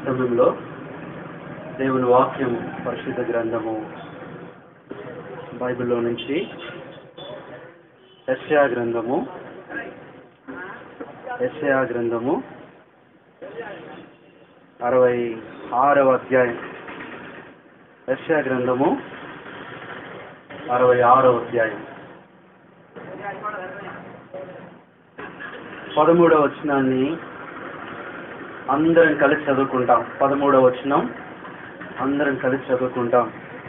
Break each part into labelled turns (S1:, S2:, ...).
S1: సమయంలో దేవుని వాక్యం పరిశుద్ధ గ్రంథము బైబిల్లో నుంచి యెషయా గ్రంథము యెషయా గ్రంథము అరవై ఆరవ అధ్యాయం యెషయా గ్రంథము అరవై ఆరవ అధ్యాయం పదమూడవ వచనాన్ని అందరం కలిసి చదువుకుంటాం పదమూడవ వచనం అందరం కలిసి చదువుకుంటాం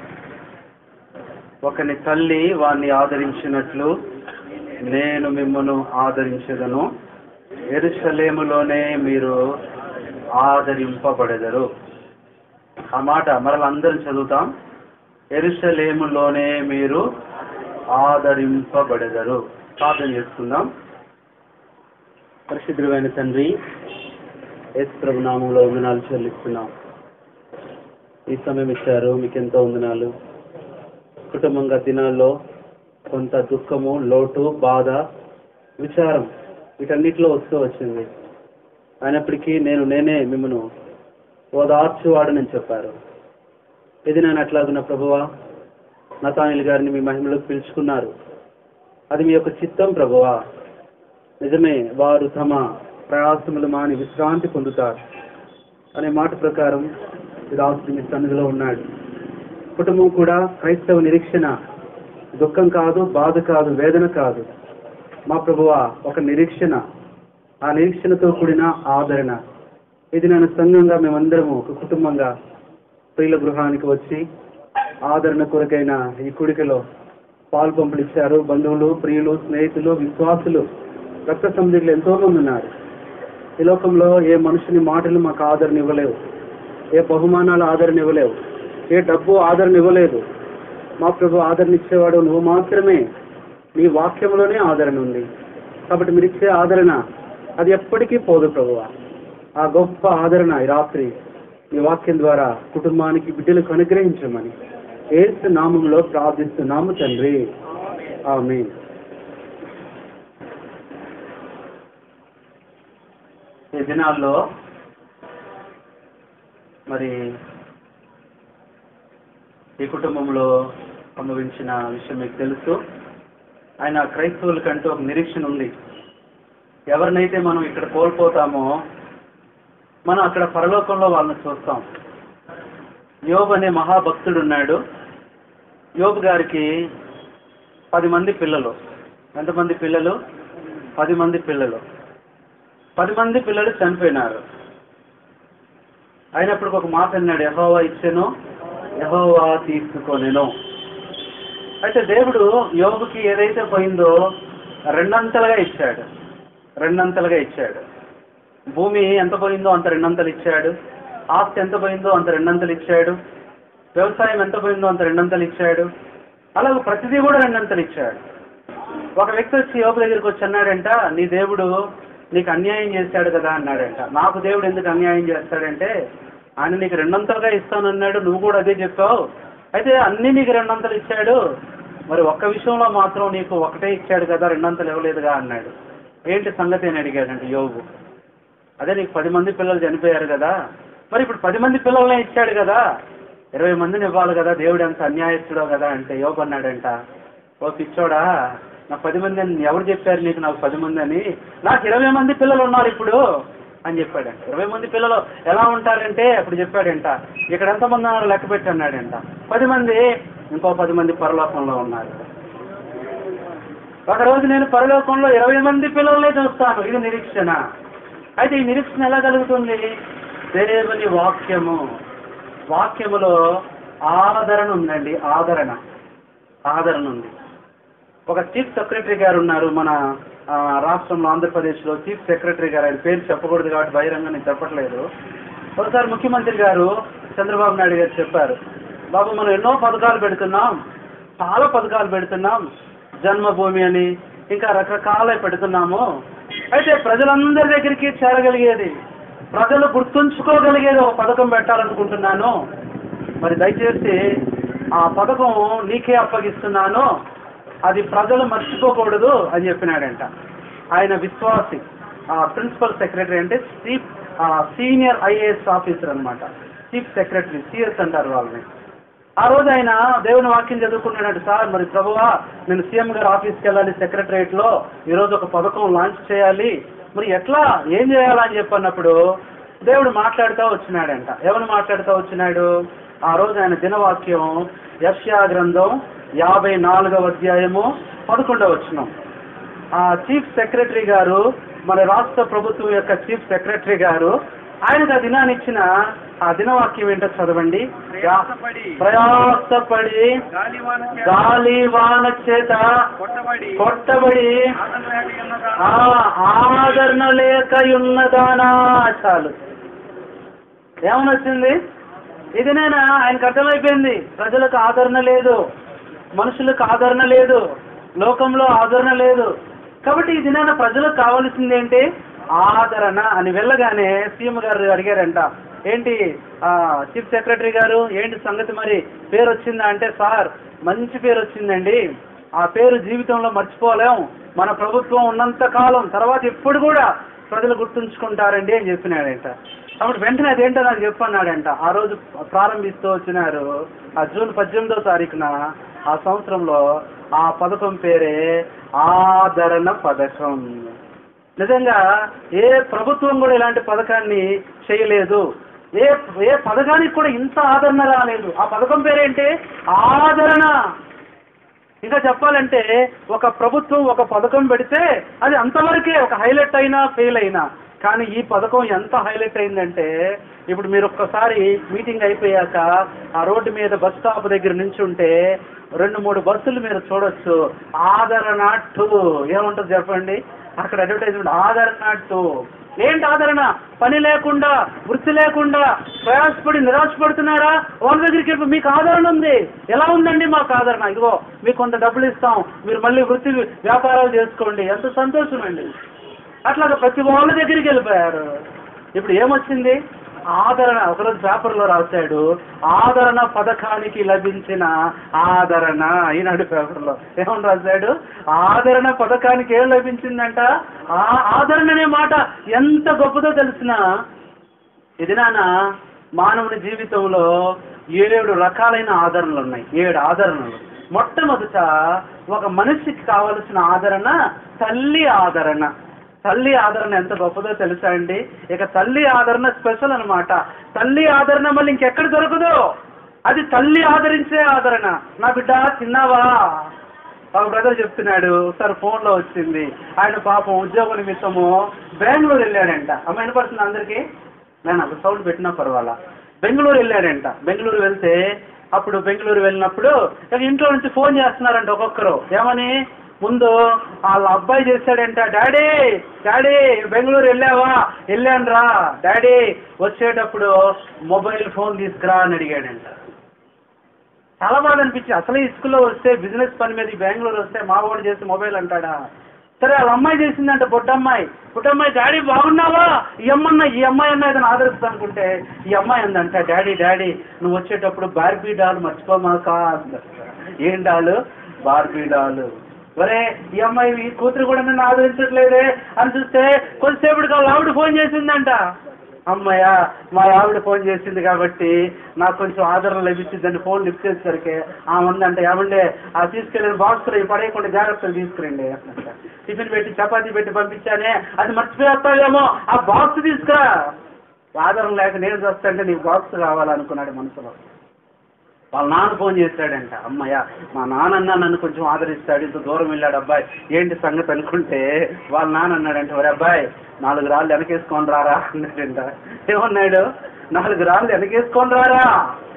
S1: ఒకని తల్లి వాణ్ణి ఆదరించినట్లు నేను మిమ్మను ఆదరించదను ఎరుసలేములోనే మీరు ఆదరింపబడెదరు ఆ మాట మరల అందరం చదువుతాం ఎరుసలేములోనే మీరు ఆదరింపబడెదరు ప్రార్థన చేసుకుందాం పరిశుద్ధమైన తండ్రి యేసు ప్రభు నామంలో వందనాలు చెల్లిస్తున్నాం ఈ సమయం ఇచ్చారు మీకు ఎంతో వందనాలు కుటుంబంగా దినాల్లో కొంత దుఃఖము లోటు బాధ విచారం వీటన్నిటిలో వస్తూ వచ్చింది అయినప్పటికీ నేను నేనే మిమ్మను ఓదార్చువాడనని చెప్పారు ఇది నేను అట్లాగున్న ప్రభువా నతానిల్ గారిని మీ మహిమలోకి పిలుచుకున్నారు అది మీ యొక్క చిత్తం ప్రభువా నిజమే వారు తమ ప్రయాసములు మాని విశ్రాంతి పొందుతారు అనే మాట ప్రకారం ఈ రాజు మీ సన్నిధిలో ఉన్నాడు కుటుంబం కూడా క్రైస్తవ నిరీక్షణ దుఃఖం కాదు బాధ కాదు వేదన కాదు మా ప్రభువా ఒక నిరీక్షణ ఆ నిరీక్షణతో కూడిన ఆదరణ ఇది నేను సంఘంగా మేమందరము ఒక కుటుంబంగా ప్రియుల గృహానికి వచ్చి ఆదరణ కొరకైన ఈ కుడికలో పాలు పంపిణించారు బంధువులు ప్రియులు స్నేహితులు విశ్వాసులు రక్త సంబంధికులు ఎంతో మంది ఉన్నారు ఈ లోకంలో ఏ మనుషుని మాటలు మాకు ఆదరణ ఇవ్వలేవు ఏ బహుమానాలు ఆదరణ ఇవ్వలేవు ఏ డబ్బు ఆదరణ ఇవ్వలేదు మా ప్రభు ఆదరణ ఇచ్చేవాడు నువ్వు మాత్రమే నీ వాక్యంలోనే ఆదరణ ఉంది కాబట్టి మీరు ఇచ్చే ఆదరణ అది ఎప్పటికీ పోదు ప్రభువ ఆ గొప్ప ఆదరణ ఈ రాత్రి మీ వాక్యం ద్వారా కుటుంబానికి బిడ్డలకు అనుగ్రహించమని ఏసు నామంలో ప్రార్థిస్తున్నాము తండ్రి ఆమె ఈ దినాల్లో మరి ఈ కుటుంబంలో సంభవించిన విషయం మీకు తెలుసు ఆయన క్రైస్తవులకంటూ ఒక నిరీక్షణ ఉంది ఎవరినైతే మనం ఇక్కడ కోల్పోతామో మనం అక్కడ పరలోకంలో వాళ్ళని చూస్తాం యోబు అనే మహాభక్తుడు ఉన్నాడు యోబు గారికి పది మంది పిల్లలు ఎంతమంది పిల్లలు పది మంది పిల్లలు పది మంది పిల్లలు చనిపోయినారు అయినప్పుడు ఒక మాట అన్నాడు యహోవా ఇచ్చెను యహోవా తీసుకొనెను అయితే దేవుడు యోగుకి ఏదైతే పోయిందో రెండంతలుగా ఇచ్చాడు రెండంతలుగా ఇచ్చాడు భూమి ఎంత పోయిందో అంత రెండంతలు ఇచ్చాడు ఆస్తి ఎంత పోయిందో అంత రెండంతలు ఇచ్చాడు వ్యవసాయం ఎంత పోయిందో అంత రెండంతలు ఇచ్చాడు అలాగే ప్రతిదీ కూడా రెండంతలు ఇచ్చాడు ఒక వ్యక్తి వచ్చి యోగు దగ్గరికి వచ్చి అన్నాడంట నీ దేవుడు నీకు అన్యాయం చేశాడు కదా అన్నాడంట నాకు దేవుడు ఎందుకు అన్యాయం చేస్తాడంటే ఆయన నీకు రెండంతలుగా ఇస్తానన్నాడు నువ్వు కూడా అదే చెప్పావు అయితే అన్ని నీకు రెండంతలు ఇచ్చాడు మరి ఒక్క విషయంలో మాత్రం నీకు ఒకటే ఇచ్చాడు కదా రెండంతలు ఇవ్వలేదుగా అన్నాడు ఏంటి సంగతి అని అడిగాడంట యోగు అదే నీకు పది మంది పిల్లలు చనిపోయారు కదా మరి ఇప్పుడు పది మంది పిల్లలనే ఇచ్చాడు కదా ఇరవై మందిని ఇవ్వాలి కదా దేవుడు ఎంత అన్యాయస్తుడో కదా అంటే యోగు అన్నాడంట ఓ పిచ్చోడా నాకు పది మంది అని ఎవరు చెప్పారు నీకు నాకు పది మంది అని నాకు ఇరవై మంది పిల్లలు ఉన్నారు ఇప్పుడు అని చెప్పాడంట ఇరవై మంది పిల్లలు ఎలా ఉంటారంటే అప్పుడు చెప్పాడంట ఇక్కడ ఎంతమంది ఉన్నారు లెక్క పెట్టి అన్నాడంట పది మంది ఇంకో పది మంది పరలోకంలో ఉన్నారు ఒక రోజు నేను పరలోకంలో ఇరవై మంది పిల్లల్ని చూస్తాను ఇది నిరీక్షణ అయితే ఈ నిరీక్షణ ఎలా కలుగుతుంది దేవుని వాక్యము వాక్యములో ఆదరణ ఉందండి ఆదరణ ఆదరణ ఉంది ఒక చీఫ్ సెక్రటరీ గారు ఉన్నారు మన ఆ, రాష్ట్రంలో ఆంధ్రప్రదేశ్లో చీఫ్ సెక్రటరీ గారు ఆయన పేరు చెప్పకూడదు కాబట్టి బహిరంగ నేను చెప్పట్లేదు ఒకసారి ముఖ్యమంత్రి గారు చంద్రబాబు నాయుడు గారు చెప్పారు బాబు మనం ఎన్నో పథకాలు పెడుతున్నాం చాలా పథకాలు పెడుతున్నాం జన్మభూమి అని ఇంకా రకరకాల పెడుతున్నాము అయితే ప్రజలందరి దగ్గరికి చేరగలిగేది ప్రజలు గుర్తుంచుకోగలిగేది ఒక పథకం పెట్టాలనుకుంటున్నాను మరి దయచేసి ఆ పథకం నీకే అప్పగిస్తున్నాను అది ప్రజలు మర్చిపోకూడదు అని చెప్పినాడంట ఆయన విశ్వాసి
S2: ప్రిన్సిపల్ సెక్రటరీ అంటే చీఫ్ సీనియర్ ఐఏఎస్ ఆఫీసర్ అన్నమాట చీఫ్ సెక్రటరీ సిఎస్ అంటారు వాళ్ళని ఆ రోజు ఆయన దేవుని వాక్యం చదువుకున్నాడు సార్ మరి ప్రభువా నేను సీఎం గారి ఆఫీస్కి వెళ్ళాలి సెక్రటరియట్ లో ఈరోజు ఒక పథకం లాంచ్ చేయాలి మరి ఎట్లా ఏం చేయాలని చెప్పన్నప్పుడు దేవుడు మాట్లాడుతూ వచ్చినాడంట ఎవరు మాట్లాడుతూ వచ్చినాడు ఆ రోజు ఆయన దినవాక్యం యష్యా గ్రంథం యాభై నాలుగవ అధ్యాయము పదకొండవ వచ్చినాం ఆ చీఫ్ సెక్రటరీ గారు మన రాష్ట్ర ప్రభుత్వం యొక్క చీఫ్ సెక్రటరీ గారు ఆయనకు ఆ దినాన్ని ఇచ్చిన ఆ దినవాక్యం ఏంటో చదవండి
S3: ప్రయాసపడి
S2: ప్రయాసపడి
S3: గాలివాన చేత
S2: గాలి వాన చేత
S3: కొట్టబడి
S2: కొట్టబడి
S3: ఆదరణ లేక ఉన్నదా?
S2: ఆ ఆదరణ లేక ఉన్నదానా చాలు ఏమని వచ్చింది ఇది నేను ఆయనకు అర్థమైపోయింది ప్రజలకు ఆదరణ లేదు మనుషులకు ఆదరణ లేదు లోకంలో ఆదరణ లేదు కాబట్టి ఇది నేను ప్రజలకు కావాల్సింది ఏంటి ఆదరణ అని వెళ్ళగానే సీఎం గారు అడిగారంట ఏంటి ఆ, చీఫ్ సెక్రటరీ గారు ఏంటి సంగతి మరి పేరు వచ్చిందా అంటే సార్ మంచి పేరు వచ్చిందండి ఆ పేరు జీవితంలో మర్చిపోలేం మన ప్రభుత్వం ఉన్నంత కాలం తర్వాత ఎప్పుడు కూడా ప్రజలు గుర్తుంచుకుంటారండి అని చెప్పినాడంట కాబట్టి వెంటనే అదేంటో నాకు చెప్పన్నాడంట ఆ రోజు ప్రారంభిస్తూ వచ్చినారు ఆ జూన్ పద్దెనిమిదో తారీఖున ఆ సంవత్సరంలో ఆ పథకం పేరే ఆదరణ పథకం నిజంగా ఏ ప్రభుత్వం కూడా ఇలాంటి పథకాన్ని చేయలేదు ఏ ఏ పథకానికి కూడా ఇంత ఆదరణ రాలేదు ఆ పథకం పేరేంటి ఆదరణ ఇంకా చెప్పాలంటే ఒక ప్రభుత్వం ఒక పథకం పెడితే అది అంతవరకే ఒక హైలైట్ అయినా ఫెయిల్ అయినా కానీ ఈ పథకం ఎంత హైలైట్ అయిందంటే ఇప్పుడు మీరు ఒక్కసారి మీటింగ్ అయిపోయాక ఆ రోడ్డు మీద బస్ స్టాప్ దగ్గర నుంచి ఉంటే రెండు మూడు బస్సులు మీరు చూడొచ్చు ఆదరణ టూ ఏముంటుంది చెప్పండి అక్కడ అడ్వర్టైజ్మెంట్ ఆదరణ టూ ఏంటి ఆదరణ పని లేకుండా వృత్తి లేకుండా ప్రయాసపడి నిరాశపడుతున్నారా వాళ్ళ దగ్గరికి వెళ్ళి మీకు ఆదరణ ఉంది ఎలా ఉందండి మాకు ఆదరణ ఇదిగో మీకు కొంత డబ్బులు ఇస్తాం మీరు మళ్ళీ వృత్తి వ్యాపారాలు చేసుకోండి ఎంత సంతోషం అండి అట్లాగా ప్రతి వాళ్ళ దగ్గరికి వెళ్ళిపోయారు ఇప్పుడు ఏమొచ్చింది ఆదరణ ఒకరోజు పేపర్లో రాశాడు ఆదరణ పథకానికి లభించిన ఆదరణ ఈనాడు పేపర్లో ఏమని రాశాడు ఆదరణ పథకానికి ఏం లభించిందంట ఆ ఆదరణ అనే మాట ఎంత గొప్పదో తెలిసిన ఇది నాన్న మానవుని జీవితంలో ఏడు రకాలైన ఆదరణలు ఉన్నాయి ఏడు ఆదరణలు మొట్టమొదట ఒక మనిషికి కావలసిన ఆదరణ తల్లి ఆదరణ తల్లి ఆదరణ ఎంత గొప్పదో తెలుసా అండి ఇక తల్లి ఆదరణ స్పెషల్ అన్నమాట తల్లి ఆదరణ మళ్ళీ ఇంకెక్కడ దొరకదు అది తల్లి ఆదరించే ఆదరణ నా బిడ్డ తిన్నావా ఒక బ్రదర్ చెప్తున్నాడు ఒకసారి ఫోన్లో వచ్చింది ఆయన పాపం ఉద్యోగ నిమిత్తము బెంగళూరు వెళ్ళాడంట అమ్మ వినపడుతుంది అందరికీ నేను అక్కడ సౌండ్ పెట్టినా పర్వాలా బెంగళూరు వెళ్ళాడంట బెంగళూరు వెళ్తే అప్పుడు బెంగళూరు వెళ్ళినప్పుడు ఇక ఇంట్లో నుంచి ఫోన్ చేస్తున్నారంట ఒక్కొక్కరు ఏమని ముందు వాళ్ళ అబ్బాయి చేశాడంట డాడీ డాడీ బెంగళూరు వెళ్ళావా వెళ్ళాను రా డాడీ వచ్చేటప్పుడు మొబైల్ ఫోన్ తీసుకురా అని అడిగాడంట చాలా బాగా అనిపించింది అసలు ఈ స్కూల్లో వస్తే బిజినెస్ పని మీద ఈ బెంగళూరు వస్తే మా వాడు చేసి మొబైల్ అంటాడా సరే వాళ్ళ అమ్మాయి చేసిందంట బొడ్డమ్మాయి బుడ్డమ్మాయి డాడీ బాగున్నావా ఈ అమ్మన్న ఈ అమ్మాయి అన్న ఏదైనా ఆదరిస్తా అనుకుంటే ఈ అమ్మాయి అందంట డాడీ డాడీ నువ్వు వచ్చేటప్పుడు బార్బీ డాల్ మర్చిపోమాక అందంట. ఏం డాలు బార్బీ డాలు ఒరే ఈ అమ్మాయి ఈ కూతురు కూడా నన్ను ఆదరించట్లేదే అని చూస్తే కొద్దిసేపటికి వాళ్ళ ఆవిడ ఫోన్ చేసిందంట అమ్మయ్య మా ఆవిడ ఫోన్ చేసింది కాబట్టి నాకు కొంచెం ఆదరణ లభించిందని ఫోన్ లిఫ్ట్ చేసేసరికి ఆ ఉందంటే ఏమండే ఆ తీసుకెళ్ళిన బాక్స్ ఇవి పడేయకుండా జాగ్రత్తలు తీసుకురండి అంట. టిఫిన్ పెట్టి చపాతీ పెట్టి పంపించానే అది మర్చిపోతావేమో ఆ బాక్స్ తీసుకురా ఆదరణ లేక నేను చూస్తాంటే నీకు బాక్స్ కావాలనుకున్నాడు మనసులో వాళ్ళ నాన్న ఫోన్ చేశాడంట అమ్మయ్య మా నాన్న నన్ను కొంచెం ఆదరిస్తాడు ఇంత దూరం వెళ్ళాడు అబ్బాయి ఏంటి సంగతి అనుకుంటే వాళ్ళ నాన్న అన్నాడంట ఒరే అబ్బాయి నాలుగు రాళ్ళు వెనకేసుకొని రారా అన్నాడంట ఏమన్నాడు నాలుగు రాళ్ళు వెనకేసుకొని రారా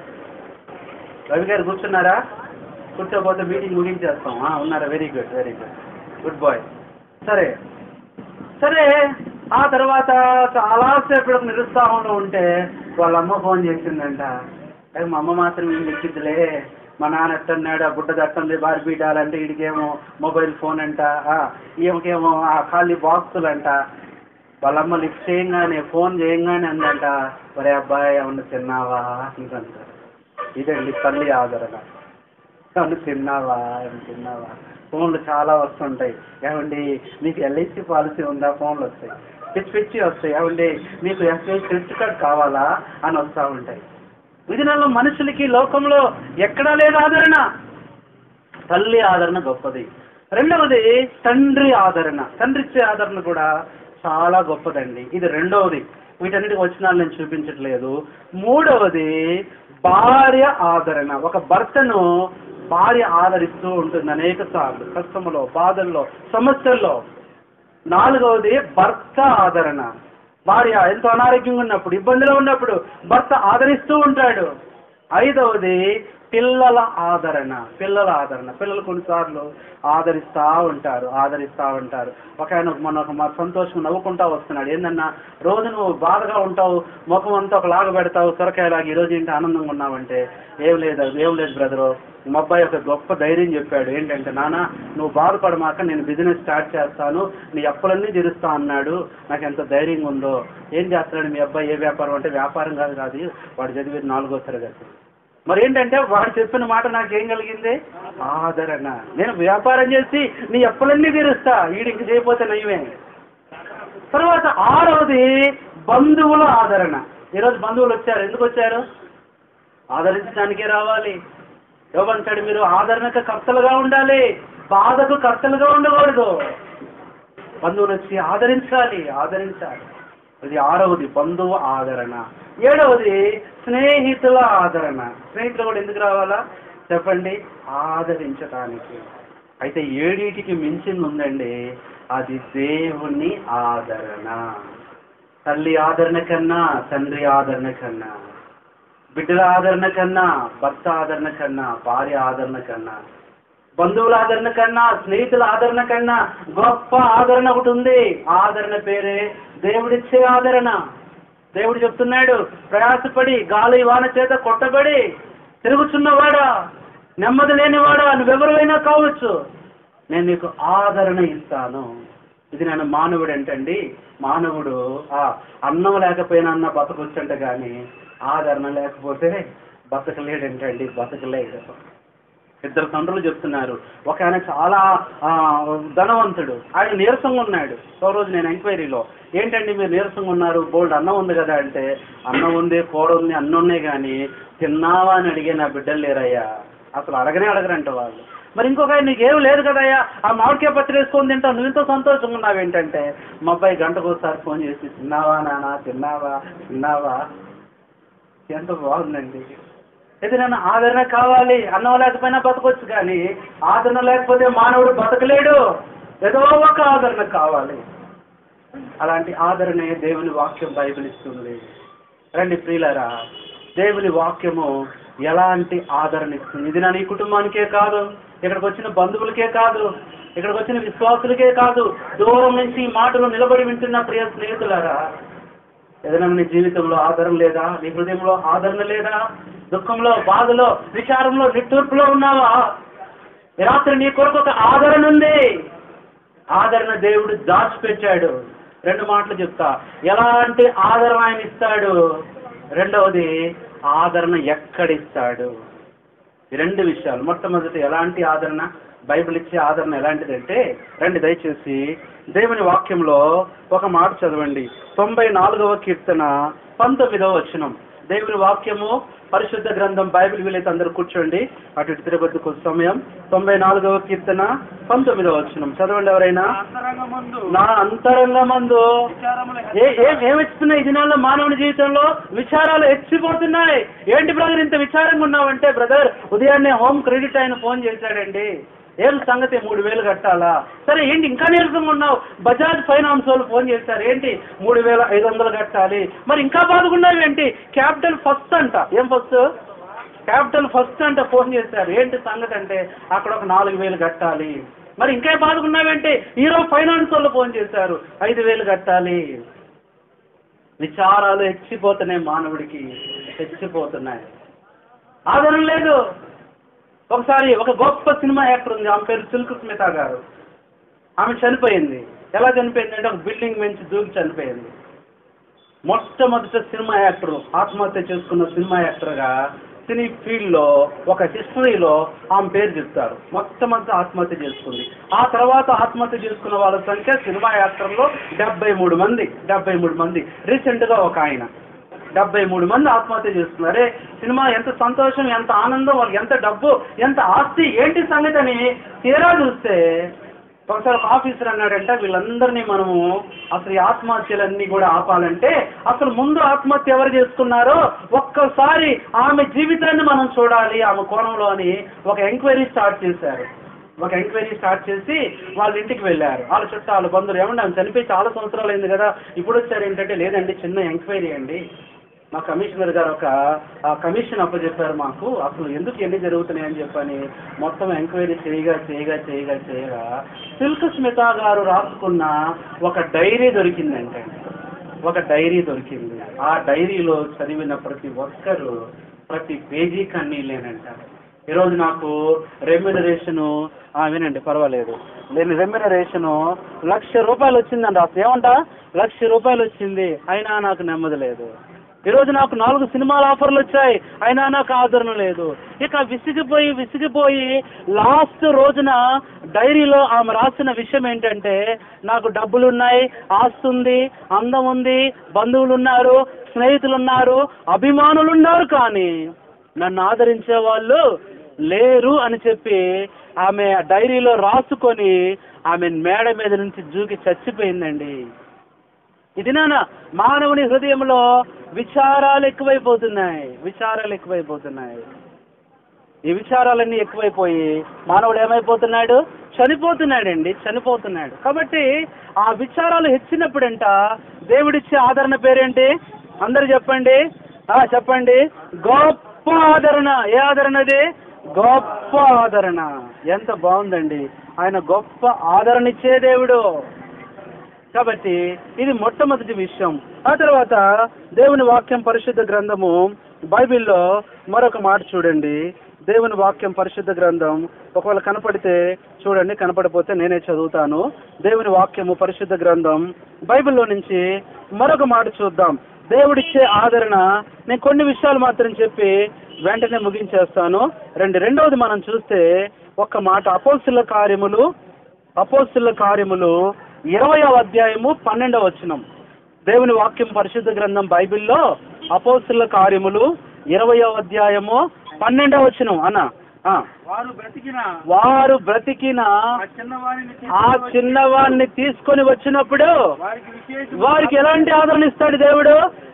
S2: రవి గారు కూర్చున్నారా కూర్చోపోతే మీటింగ్ ముగించేస్తాం ఆ, ఉన్నారా very good very good good boy సరే సరే ఆ తర్వాత చాలాసేపు నిరుత్సాహంలో ఉంటే వాళ్ళ అమ్మ ఫోన్ చేసిందంట "ఏ, మా అమ్మ మాత్రం ఏం ఎక్కిద్దిలే మా నాన్న ఎట్టన్నాడు ఆ బుడ్డ దట్టంది బార్బీ డాల్ అంటే వీడికేమో మొబైల్ ఫోన్ అంట ఆ, ఈమెకేమో ఆ ఖాళీ బాక్సులు అంట వాళ్ళమ్మ లిఫ్ట్ చేయంగానే ఫోన్ చేయంగానే అందంట ఒరే అబ్బాయి ఏమన్నా తిన్నావా అందంట ఇదండి తల్లి ఆదరణ ఏమన్నా తిన్నావా ఏమన్నా తిన్నావా ఫోన్లు చాలా వస్తుంటాయి ఏమండి మీకు ఎల్ఐసి పాలసీ ఉందా ఫోన్లు వస్తాయి పిచ్చి పిచ్చి వస్తాయి ఏమండి మీకు ఎస్బీఐ క్రెడిట్ కార్డ్ కావాలా అని వస్తూ ఉంటాయి ఇది నెలలో మనుషులకి లోకంలో ఎక్కడా లేదు ఆదరణ తల్లి ఆదరణ గొప్పది రెండవది తండ్రి ఆదరణ తండ్రి ఇచ్చే ఆదరణ కూడా చాలా గొప్పదండి ఇది రెండవది వీటన్నిటికి వచ్చినాలు నేను చూపించట్లేదు మూడవది భార్య ఆదరణ ఒక భర్తను భార్య ఆదరిస్తూ ఉంటుంది అనేక సార్లు కష్టములో బాధల్లో సమస్యల్లో నాలుగవది భర్త ఆదరణ భార్య ఎంతో అనారోగ్యంగా ఉన్నప్పుడు ఇబ్బందిలో ఉన్నప్పుడు భర్త ఆదరిస్తూ ఉంటాడు ఐదవది పిల్లల ఆదరణ పిల్లల ఆదరణ పిల్లలు కొన్నిసార్లు ఆదరిస్తూ ఉంటారు ఆదరిస్తూ ఉంటారు ఒక ఆయన మన ఒక మా సంతోషం నవ్వుకుంటా వస్తున్నాడు ఏందన్నా రోజు నువ్వు బాధగా ఉంటావు ముఖం అంతా ఒకలాగా పెడతావు సొరకాయలాగా ఈరోజు ఏంటి ఆనందంగా ఉన్నావంటే ఏం లేదు ఏం లేదు బ్రదరు మా అబ్బాయి ఒక గొప్ప ధైర్యం చెప్పాడు ఏంటంటే నాన్న నువ్వు బాధపడమాక నేను బిజినెస్ స్టార్ట్ చేస్తాను నీ అప్పులన్నీ తీరుస్తా అన్నాడు నాకు ఎంత ధైర్యంగా ఉందో ఏం చేస్తున్నాడు మీ అబ్బాయి ఏ వ్యాపారం అంటే వ్యాపారం కాదు కాదు వాడు చదివేది నాలుగో తరగతి మరి ఏంటంటే వాడు చెప్పిన మాట నాకు ఏం కలిగింది ఆదరణ నేను వ్యాపారం చేసి నీ అప్పులన్నీ తీరుస్తా వీడి ఇంక చేయకపోతే నయమే తర్వాత ఆరవది బంధువుల ఆదరణ ఈరోజు బంధువులు వచ్చారు ఎందుకు వచ్చారు ఆదరించడానికే రావాలి ఏమంటాడు మీరు ఆదరణకు కర్తలుగా ఉండాలి బాధకు కర్తలుగా ఉండకూడదు బంధువులు వచ్చి ఆదరించాలి ఆదరించాలి ఇది ఆరవది బంధువు ఆదరణ ఏడవది స్నేహితుల ఆదరణ స్నేహితులు కూడా ఎందుకు రావాలా చెప్పండి ఆదరించడానికి అయితే ఏడిటికి మించింది ఉందండి అది దేవుని ఆదరణ తల్లి ఆదరణ కన్నా తండ్రి ఆదరణ కన్నా బిడ్డల ఆదరణ కన్నా భర్త ఆదరణ కన్నా భార్య ఆదరణ కన్నా బంధువుల ఆదరణ కన్నా స్నేహితుల ఆదరణ కన్నా గొప్ప ఆదరణ ఒకటి ఉంది ఆదరణ పేరే దేవుడిచ్చే ఆదరణ దేవుడు చెప్తున్నాడు ప్రయాసపడి గాలి వాన చేత కొట్టబడి తిరుగుచున్నవాడా నెమ్మది లేనివాడా నువ్వెవరైనా కావచ్చు నేను నీకు ఆదరణ ఇస్తాను ఇది నేను మానవుడు ఏంటండి మానవుడు ఆ అన్నం లేకపోయినా అన్న బతకొచ్చంట కానీ ఆదరణ లేకపోతే బతకలేడంటండి బతకలేడు ఇద్దరు తండ్రులు చెప్తున్నారు ఒక ఆయన చాలా ఆ, ధనవంతుడు ఆయన నీరసంగా ఉన్నాడు ఓ రోజు నేను ఎంక్వైరీలో ఏంటండి మీరు నీరసంగా ఉన్నారు బోల్డ్ అన్నం ఉంది కదా అంటే అన్నం ఉంది కూర ఉంది అన్నం ఉన్నాయి కానీ తిన్నావా అని అడిగే నా బిడ్డలు లేరయ్యా అసలు అడగనే అడగరంట వాళ్ళు మరి ఇంకొక ఆయన నీకు ఏం లేదు కదయ్యా ఆ మామిడికాయ పచ్చడి వేసుకొని తింటావు నువ్వు ఇంత సంతోషంగా ఉన్నావు ఏంటంటే మా అబ్బాయి గంటకు ఒకసారి ఫోన్ చేసి తిన్నావా నాన్న తిన్నావా తిన్నావా ఎంత బాగుందండి అయితే నన్ను ఆదరణ కావాలి అన్నం లేకపోయినా బతకొచ్చు కానీ ఆదరణ లేకపోతే మానవుడు బతకలేడు ఏదో ఒక ఆదరణ కావాలి అలాంటి ఆదరణే దేవుని వాక్యం బైబిల్ ఇస్తుంది రండి ప్రియులరా దేవుని వాక్యము ఎలాంటి ఆదరణ ఇస్తుంది ఇది నా నీ కుటుంబానికే కాదు ఇక్కడికి వచ్చిన బంధువులకే కాదు ఇక్కడికి వచ్చిన విశ్వాసులకే కాదు దూరం నుంచి ఈ మాటలు నిలబడి వింటున్న ప్రియ స్నేహితులారా ఏదైనా నీ జీవితంలో ఆదరణ లేదా నీ హృదయంలో ఆదరణ లేదా దుఃఖంలో బాధలో విచారంలో నిట్టూర్పులో ఉన్నావా ఈ రాత్రి నీ కొరకు ఒక ఆదరణ ఉంది ఆదరణ దేవుడు దాచిపెట్టాడు రెండు మాటలు చెప్తా ఎలాంటి ఆదరణ ఆయన ఇస్తాడు రెండవది ఆదరణ ఎక్కడిస్తాడు ఈ రెండు విషయాలు మొట్టమొదటి ఎలాంటి ఆదరణ బైబిల్ ఇచ్చే ఆదరణ ఎలాంటిదంటే రండి దయచేసి దేవుని వాక్యంలో ఒక మాట చదవండి తొంభై నాలుగవ కీర్తన పంతొమ్మిదవ వచనం దేవుని వాక్యము పరిశుద్ధ గ్రంథం బైబిల్ వీలైతే అందరూ కూర్చోండి అటు ఇటు తిరగద్దు కొంచెం సమయం తొంభై నాలుగవ కీర్తన పంతొమ్మిదవ వచనం చదవండి ఎవరైనా
S3: అంతరంగమందు
S2: నా అంతరంగమందు
S3: విచారములు
S2: ఏ ఏ- ఏమిస్తున్నాయి ఈ దినాల్లో మానవుని జీవితంలో విచారాలు హెచ్చిపోతున్నాయి ఏంటి బ్రదర్ ఇంత విచారంగా ఉన్నావంటే బ్రదర్ ఉదయాన్నే హోమ్ క్రెడిట్ ఆయన ఫోన్ చేశాడండి ఏం సంగతి మూడు వేలు కట్టాలా సరే ఏంటి ఇంకా నీరసంగా ఉన్నావు బజాజ్ ఫైనాన్స్ వాళ్ళు ఫోన్ చేశారు ఏంటి మూడు వేల ఐదు వందలు కట్టాలి మరి ఇంకా బాధకున్నావు ఏంటి క్యాపిటల్ ఫస్ట్ అంట ఏం ఫస్ట్ క్యాపిటల్ ఫస్ట్ అంట ఫోన్ చేశారు ఏంటి సంగతి అంటే అక్కడ ఒక నాలుగు వేలు కట్టాలి మరి ఇంకా బాధకున్నావేంటి హీరో ఫైనాన్స్ వాళ్ళు ఫోన్ చేశారు ఐదు వేలు కట్టాలి విచారాలు హెచ్చిపోతున్నాయి మానవుడికి హెచ్చిపోతున్నాయి ఆదరణ లేదు ఒకసారి ఒక గొప్ప సినిమా యాక్టర్ ఉంది ఆమె పేరు సిల్క్ స్మిత గారు ఆమె చనిపోయింది ఎలా చనిపోయింది అంటే ఒక బిల్డింగ్ నుంచి దూకి చనిపోయింది మొట్టమొదటి సినిమా యాక్టర్ ఆత్మహత్య చేసుకున్న సినిమా యాక్టర్గా సినీ ఫీల్డ్ లో ఒక హిస్టరీలో ఆమె పేరు చెప్తారు మొత్తం అంతా ఆత్మహత్య చేసుకుంది ఆ తర్వాత ఆత్మహత్య చేసుకున్న వాళ్ళ సంఖ్య సినిమా యాత్రల్లో డెబ్బై మూడు మంది డెబ్బై మూడు మంది రీసెంట్ గా ఒక ఆయన డెబ్బై మూడు మంది ఆత్మహత్య చేస్తున్నారు అరే సినిమా ఎంత సంతోషం ఎంత ఆనందం వాళ్ళకి ఎంత డబ్బు ఎంత ఆస్తి ఏంటి సంగతి అని తీరా చూస్తే ఒకసారి ఒక ఆఫీసర్ అన్నాడంటే వీళ్ళందరినీ మనము అసలు ఈ ఆత్మహత్యలన్నీ కూడా ఆపాలంటే అసలు ముందు ఆత్మహత్య ఎవరు చేసుకున్నారో ఒక్కసారి ఆమె జీవితాన్ని మనం చూడాలి ఆమె కోణంలో అని ఒక ఎంక్వైరీ స్టార్ట్ చేశారు ఒక ఎంక్వైరీ స్టార్ట్ చేసి వాళ్ళ ఇంటికి వెళ్ళారు వాళ్ళ చుట్టాలు బంధువులు ఏమన్నా ఆమె చనిపోయి చాలా సంవత్సరాలు అయింది కదా ఇప్పుడు వచ్చారు ఏంటంటే లేదండి చిన్న ఎంక్వైరీ అండి మా కమిషనర్ గారు ఒక ఆ కమిషన్ అప్పచెప్పారు మాకు అసలు ఎందుకు ఎన్ని జరుగుతున్నాయని చెప్పని మొత్తం ఎంక్వైరీ చేయగా చేయగా చేయగా చేయగా సిల్క్ స్మిత గారు రాసుకున్న ఒక డైరీ దొరికిందంటే ఒక డైరీ దొరికింది ఆ డైరీలో చదివిన ప్రతి ఒక్కరు ప్రతి పేజీ కన్నీళ్ళేనంట ఈరోజు నాకు రెమ్యునరేషను వినండి పర్వాలేదు నేను రెమ్యునరేషను లక్ష రూపాయలు వచ్చిందండి అసలు ఏమంట లక్ష రూపాయలు వచ్చింది అయినా నాకు నెమ్మది లేదు ఈరోజు నాకు నాలుగు సినిమాల ఆఫర్లు వచ్చాయి అయినా నాకు ఆదరణ లేదు ఇక విసిగిపోయి విసిగిపోయి లాస్ట్ రోజున డైరీలో ఆమె రాసిన విషయం ఏంటంటే నాకు డబ్బులు ఉన్నాయి ఆస్తి ఉంది అందం ఉంది బంధువులు ఉన్నారు స్నేహితులు ఉన్నారు అభిమానులు ఉన్నారు కానీ నన్ను ఆదరించే వాళ్ళు లేరు అని చెప్పి ఆమె ఆ డైరీలో రాసుకొని ఆమె మేడ మీద నుంచి జూకి చచ్చిపోయిందండి ఇది నాన్న మానవుని హృదయంలో విచారాలు ఎక్కువైపోతున్నాయి విచారాలు ఎక్కువైపోతున్నాయి ఈ విచారాలన్నీ ఎక్కువైపోయి మానవుడు ఏమైపోతున్నాడు చనిపోతున్నాడండి చనిపోతున్నాడు కాబట్టి ఆ విచారాలు హెచ్చినప్పుడంట దేవుడిచ్చే ఆదరణ పేరేంటి అందరు చెప్పండి ఆ చెప్పండి గొప్ప ఆదరణ ఏ ఆదరణ అది గొప్ప ఆదరణ ఎంత బాగుందండి ఆయన గొప్ప ఆదరణ ఇచ్చే దేవుడు కాబట్టి ఇది మొట్టమొదటి విషయం ఆ తర్వాత దేవుని వాక్యం పరిశుద్ధ గ్రంథము బైబిల్లో మరొక మాట చూడండి దేవుని వాక్యం పరిశుద్ధ గ్రంథం ఒకవేళ కనపడితే చూడండి కనపడిపోతే నేనే చదువుతాను దేవుని వాక్యము పరిశుద్ధ గ్రంథం బైబిల్లో నుంచి మరొక మాట చూద్దాం దేవుడిచ్చే ఆదరణ నేను కొన్ని విషయాలు మాత్రం చెప్పి వెంటనే ముగించేస్తాను రెండు రెండవది మనం చూస్తే ఒక్క మాట అపోస్తుల కార్యములు అపోస్తుల కార్యములు ఇరవయవ అధ్యాయము పన్నెండవ వచనం దేవుని వాక్యం పరిశుద్ధ గ్రంథం బైబిల్లో అపోస్తుల కార్యములు ఇరవయవ అధ్యాయము పన్నెండవ వచనం అన్న ఆ.
S3: వారు బ్రతికిన
S2: వారు బ్రతికిన
S3: ఆ చిన్నవారిని
S2: ఆ
S3: తీసుకొని
S2: చిన్నవాడిని తీసుకొని వచ్చినప్పుడు
S3: వారికి విశేష
S2: వారికి ఎలాంటి ఆదరణ ఇస్తాడు దేవుడు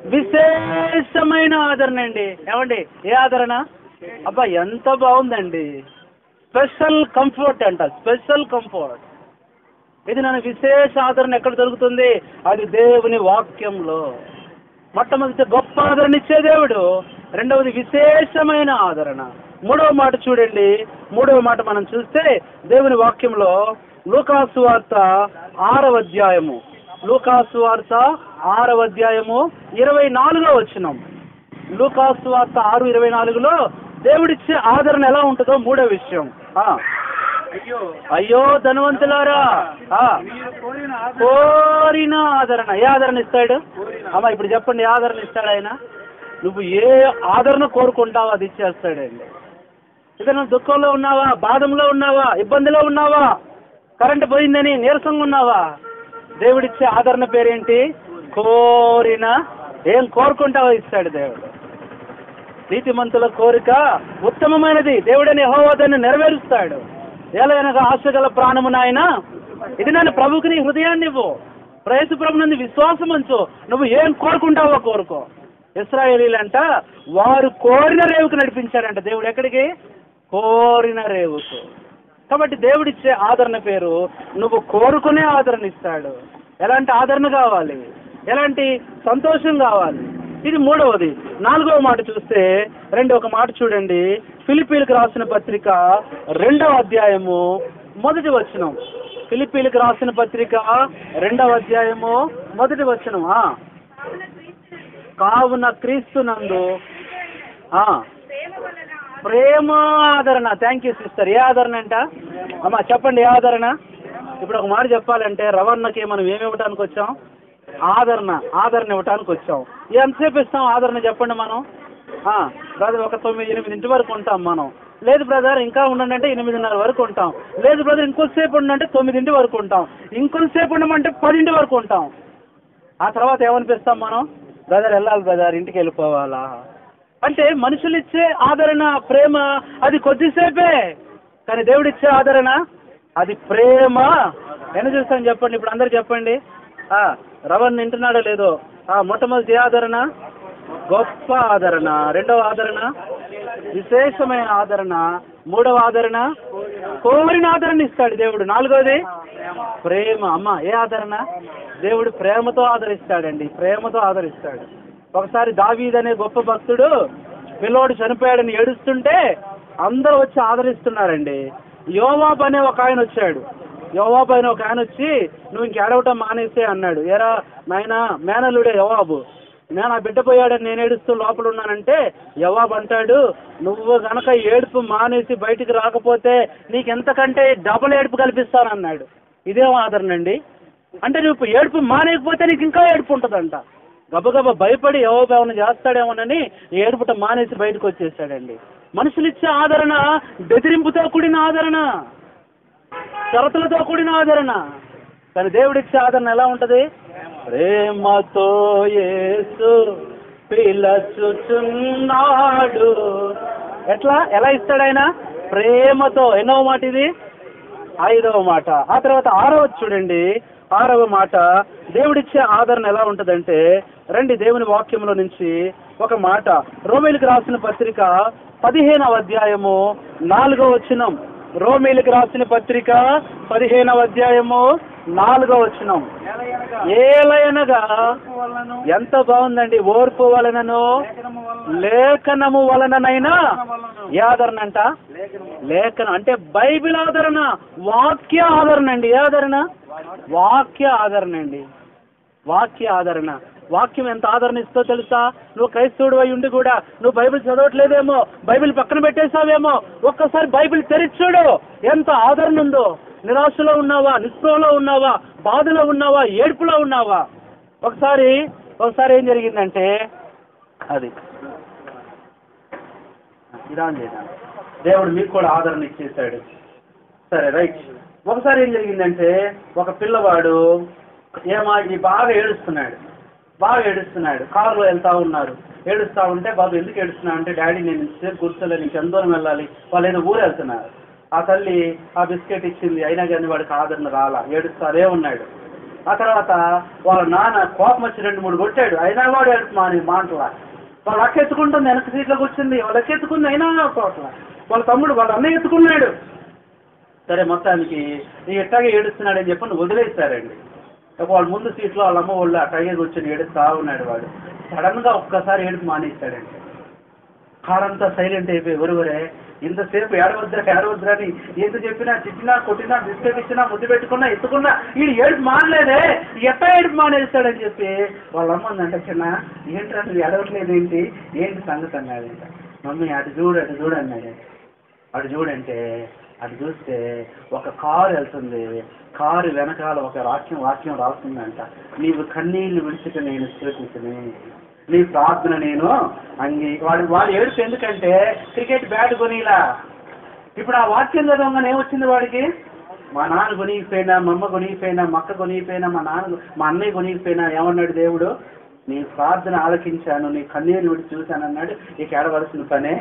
S2: విశేషమైన ఆదరణ అండి ఏమండి ఏ ఆదరణ అబ్బా ఎంత బాగుందండి స్పెషల్ కంఫర్ట్ అంట స్పెషల్ కంఫర్ట్ ఇది నన్ను విశేష ఆదరణ ఎక్కడ దొరుకుతుంది అది దేవుని వాక్యంలో మొట్టమొదటి గొప్ప ఆదరణ ఇచ్చే దేవుడు రెండవది విశేషమైన ఆదరణ మూడవ మాట చూడండి మూడవ మాట మనం చూస్తే దేవుని వాక్యంలో లూకాసు వార్త ఆరవ అధ్యాయము లూకాసు వార్త ఆరవ అధ్యాయము ఇరవై నాలుగో వచ్చినాం లూకాసు వార్త ఆరు ఇరవై నాలుగులో దేవుడిచ్చే ఆదరణ ఎలా ఉంటుందో మూడో విషయం ఆ.
S3: అయ్యో
S2: అయ్యో ధనవంతులారా ఆ.
S3: మీరు కోరిన ఆదరణ
S2: కోరిన ఆదరణ ఏ ఆదరణ ఇస్తాడు అమ్మా ఇప్పుడు చెప్పండి ఏ ఆదరణ ఇస్తాడు ఆయన నువ్వు ఏ ఆదరణ కోరుకుంటావో అది ఇచ్చేస్తాడండి ఏదైనా దుఃఖంలో ఉన్నావా బాధంలో ఉన్నావా ఇబ్బందిలో ఉన్నావా కరెంట్ పోయిందని నీరసంగా ఉన్నావా దేవుడిచ్చే ఆదరణ పేరేంటి కోరిన ఏం కోరుకుంటావో ఇస్తాడు దేవుడు నీతిమంతుల కోరిక ఉత్తమమైనది దేవుడని యెహోవా దాన్ని నెరవేరుస్తాడు ఏలైనగా ఆశగల ప్రాణము నాయన ఇది నన్ను ప్రభుకి నీ హృదయాన్ని ఇవ్వు ప్రయసు ప్రభు నుండి విశ్వాసం ఉంచు నువ్వు ఏం కోరుకుంటావో కోరుకో ఇస్రాయేలీలంట వారు కోరిన రేవుకు నడిపించాడంట దేవుడు ఎక్కడికి కోరిన రేవుకు కాబట్టి దేవుడిచ్చే ఆదరణ పేరు నువ్వు కోరుకునే ఆదరణ ఇస్తాడు ఎలాంటి ఆదరణ కావాలి ఎలాంటి సంతోషం కావాలి ఇది మూడవది నాలుగవ మాట చూస్తే రెండు ఒక మాట చూడండి ఫిలిపీలకు రాసిన పత్రిక రెండవ అధ్యాయము మొదటి వచనం ఫిలిపీలకు రాసిన పత్రిక రెండవ అధ్యాయము మొదటి వచనం ఆ. కావున క్రీస్తునందు ఆ ప్రేమ ఆదరణ థ్యాంక్ యూ సిస్టర్ ఏ ఆదరణ అంట అమ్మా చెప్పండి ఏ ఆదరణ ఇప్పుడు ఒక మాట చెప్పాలంటే రవణకి మనం ఏమి ఇవ్వటానికి వచ్చాం ఆదరణ ఆదరణ ఇవ్వటానికి వచ్చాం ఎంతసేపు ఇస్తాం ఆదరణ చెప్పండి మనం ఆ, బ్రదర్ ఒక తొమ్మిది ఎనిమిదింటి వరకు ఉంటాం మనం లేదు బ్రదర్ ఇంకా ఉండండి అంటే ఎనిమిదిన్నర వరకు ఉంటాం లేదు బ్రదర్ ఇంకొంతసేపు ఉండంటే తొమ్మిదింటి వరకు ఉంటాం ఇంకొంతసేపు ఉండమంటే పదింటి వరకు ఉంటాం ఆ తర్వాత ఏమనిపిస్తాం మనం బ్రదర్ వెళ్ళాలి బ్రదర్ ఇంటికి వెళ్ళిపోవాలా అంటే మనుషులు ఇచ్చే ఆదరణ ప్రేమ అది కొద్దిసేపే కానీ దేవుడు ఇచ్చే ఆదరణ అది ప్రేమ ఎన్ని చూస్తాను చెప్పండి ఇప్పుడు అందరు చెప్పండి ఆ, రవణ్ వింటున్నాడో లేదో ఆ మొట్టమొదటి ఏ ఆదరణ గొప్ప ఆదరణ రెండవ ఆదరణ విశేషమైన ఆదరణ మూడవ ఆదరణ కోరిన ఆదరణ ఇస్తాడు దేవుడు నాలుగోది ప్రేమ అమ్మ ఏ ఆదరణ దేవుడు ప్రేమతో ఆదరిస్తాడండి ప్రేమతో ఆదరిస్తాడు ఒకసారి దావీద్ అనే గొప్ప భక్తుడు పిల్లోడు చనిపోయాడని ఏడుస్తుంటే అందరూ వచ్చి ఆదరిస్తున్నారండి యోవాబ్ అనే ఒక ఆయన వచ్చాడు యోవాబ్ అనే ఒక ఆయన వచ్చి నువ్వు ఇంక ఏడవటం మానేసే అన్నాడు ఎరా నాయనా మేనలుడే యోవాబు నేను ఆ బిడ్డ పోయాడని నేను ఏడుస్తూ లోపల ఉన్నానంటే యవాబ్ అంటాడు నువ్వు గనక ఏడుపు మానేసి బయటికి రాకపోతే నీకు ఎంతకంటే డబుల్ ఏడుపు కల్పిస్తానన్నాడు ఇదేం ఆదరణ అండి అంటే నువ్వు ఏడుపు మానేయకపోతే నీకు ఇంకా ఏడుపు ఉంటుందంట గబగబ భయపడి ఎవరు ఏమైనా చేస్తాడేమోనని ఏడుపుట మానేసి బయటకు వచ్చేసాడండి మనుషులు ఇచ్చే ఆదరణ బెదిరింపుతో కూడిన ఆదరణ షరతులతో కూడిన ఆదరణ కానీ దేవుడిచ్చే ఆదరణ ఎలా ఉంటది ప్రేమతో యేసు పిలచుచున్నాడు ఎట్లా ఎలా ఇస్తాడు ఆయన ప్రేమతో ఎన్నో మాట ఇది ఐదవ మాట ఆ తర్వాత ఆరవ చూడండి ఆరవ మాట దేవుడిచ్చే ఆదరణ ఎలా ఉంటదంటే రండి దేవుని వాక్యంలో నుంచి ఒక మాట రోమిలికి రాసిన పత్రిక పదిహేనవ అధ్యాయము నాలుగవ వచనం రోమిలికి రాసిన పత్రిక పదిహేనవ అధ్యాయము నాలుగవ వచనం
S3: ఎలయనగా
S2: ఏలయనగా
S3: ఓర్పు వలనను
S2: ఎంత బాగుందండి ఓర్పు వలనను
S3: లేఖనము వలన
S2: లేఖనము వలననైనా
S3: వలన
S2: ఏ ఆదరణ అంట
S3: లేఖనము
S2: లేఖనం అంటే బైబిల్ ఆదరణ వాక్య ఆదరణ అండి ఏ ఆదరణ వాక్య ఆదరణ అండి వాక్య ఆదరణ వాక్యం ఎంత ఆదరణ ఇస్తో తెలుసా నువ్వు క్రైస్తవుడు అయి ఉండి కూడా నువ్వు బైబిల్ చదవట్లేదేమో బైబిల్ పక్కన పెట్టేశావేమో ఒక్కసారి బైబిల్ తెరిచాడు ఎంత ఆదరణ ఉందో నిరాశలో ఉన్నావా నిస్పృహలో ఉన్నావా బాధలో ఉన్నావా ఏడుపులో ఉన్నావా ఒకసారి ఒకసారి ఏం జరిగిందంటే అది ఇదాన్ చేశాను దేవుడు మీకు కూడా ఆదరణ ఇచ్చేసాడు సరే రైట్ ఒకసారి ఏం జరిగిందంటే ఒక పిల్లవాడు ఏమా ఈ బాగా ఏడుస్తున్నాడు బాగా ఏడుస్తున్నాడు కారులో వెళ్తా ఉన్నారు ఏడుస్తా ఉంటే బాబు ఎందుకు ఏడుస్తున్నావు అంటే డాడీ నేను ఇంతసేపు కూర్చోలేదు ఇంకెంత దూరం వెళ్ళాలి వాళ్ళు ఏదో ఊరు వెళ్తున్నారు ఆ తల్లి ఆ బిస్కెట్ ఇచ్చింది అయినా కానీ వాడికి ఆదరణ రాలా ఏడుస్తారే ఉన్నాడు ఆ తర్వాత వాళ్ళ నాన్న కోపం వచ్చి రెండు మూడు కొట్టాడు అయినా వాడు ఏడుపు మాని మాటలా వాళ్ళ అక్క ఎత్తుకుంటుంది వెనక సీట్లో కూర్చుంది వాళ్ళ అక్క ఎత్తుకుంది అయినా కోట్ల వాళ్ళ తమ్ముడు వాళ్ళ అన్నయ్య ఎత్తుకున్నాడు సరే మొత్తానికి ఈ ఎట్టాగే ఏడుస్తున్నాడని చెప్పి నువ్వు వదిలేస్తారండి వాళ్ళ ముందు సీట్లో వాళ్ళ అమ్మ వాళ్ళు అట్టాగే కూర్చొని ఏడుస్తా ఉన్నాడు వాడు సడన్ గా ఒక్కసారి ఏడుపు మానేస్తాడండి కారంతా సైలెంట్ అయిపోయి ఒరువరే ఇంతసేపు ఏడవద్దురా ఏడవద్దురా అని ఎంత చెప్పినా తిట్టినా కొట్టినా బిస్కెట్ ఇచ్చినా ముద్దు పెట్టుకున్నా ఎత్తుకున్నా ఈ ఏడుపు మానలేదే ఎట్ట ఏడుపు మానేస్తాడని చెప్పి వాళ్ళ అమ్మ అందంట చిన్న ఏంట్రా నువ్వు ఏడవట్లేదు ఏంటి ఏంటి సంగతి అన్నాడంట మమ్మీ అటు చూడు అటు చూడు అన్నాడు అటు చూడంటే అటు చూస్తే ఒక కారు వెళ్తుంది కారు వెనకాల ఒక వాక్యం వాక్యం రాస్తుందంట నీవు కన్నీళ్లు విడిచిట నేను స్థితిని నీ ప్రార్థన నేను అంగి వాడు వాడు ఏడుపు ఎందుకంటే క్రికెట్ బ్యాట్ కొనిలా ఇప్పుడు ఆ వాక్యం చదవగానే ఏమొచ్చింది వాడికి మా నాన్న కొనిగిపోయినా మా అమ్మ కొనిగిపోయినా మా అక్క కొనిగిపోయినా మా నాన్న మా అన్నయ్య కొనిగిపోయినా ఏమన్నాడు దేవుడు నీ ప్రార్థన ఆలకించాను నీ కన్నీరు విడి చూశాను అన్నాడు ఇక ఏడవలసిన పనే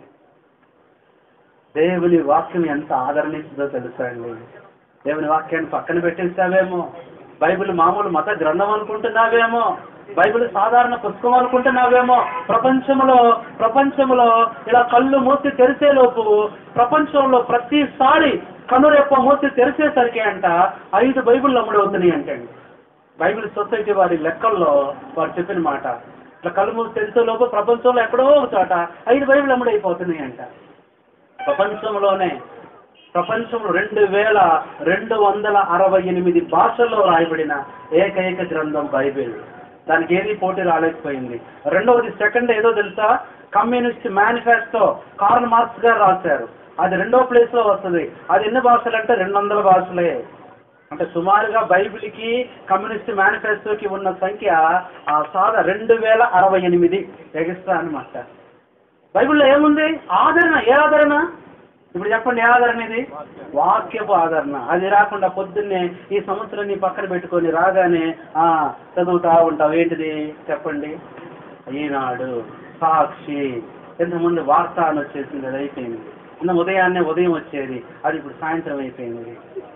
S2: దేవుని వాక్యం ఎంత ఆదరణిస్తుందో తెలుసా అండి దేవుని వాక్యాన్ని పక్కన పెట్టేస్తావేమో బైబిల్ మామూలు మత గ్రంథం అనుకుంటున్నావేమో బైబిల్ సాధారణ పుస్తకం అనుకుంటున్నావేమో ప్రపంచంలో ప్రపంచంలో ఇలా కళ్ళు మూసి తెరిసేలోపు ప్రపంచంలో ప్రతిసారి కనురెప్ప మూసి తెరిసేసరికి అంట ఐదు బైబిల్ అమ్ముడవుతున్నాయి అంటండి బైబిల్ సొసైటీ వారి లెక్కల్లో వారు చెప్పిన మాట ఇట్లా కళ్ళు మూసి తెరిసేలోపు ప్రపంచంలో ఎక్కడో ఒక చోట ఐదు బైబిల్ అమ్ముడైపోతున్నాయి అంట ప్రపంచంలోనే ప్రపంచంలో రెండు వేల రెండు వందల అరవై ఎనిమిది భాషల్లో రాయబడిన ఏకైక గ్రంథం బైబిల్ దానికి ఏది పోటీ రాలేకపోయింది రెండవది సెకండ్ ఏదో తెలుసా కమ్యూనిస్ట్ మేనిఫెస్టో కార్ల్ మార్క్స్ గారు రాశారు అది రెండో ప్లేస్ లో వస్తుంది అది ఎన్ని భాషలు అంటే రెండు వందల భాషలే అంటే సుమారుగా బైబిల్కి కమ్యూనిస్ట్ మేనిఫెస్టోకి ఉన్న సంఖ్య ఆ సాదా రెండు వేల అరవై ఎనిమిది ఎగిస్ట్రా అనమాట బైబిల్లో ఏముంది ఆదరణ ఏ ఆదరణ ఇప్పుడు చెప్పండి ఏ ఆదరణ ఇది వాక్యపు ఆదరణ అది రాకుండా పొద్దున్నే ఈ సంవత్సరం నీ పక్కన పెట్టుకొని రాగానే ఆ చదువుతా ఉంటావు ఏంటిది చెప్పండి ఈనాడు సాక్షి ఇంతకుముందు వార్త అని వచ్చేసింది అది అయిపోయింది నిన్న ఉదయాన్నే ఉదయం వచ్చేది అది ఇప్పుడు సాయంత్రం అయిపోయింది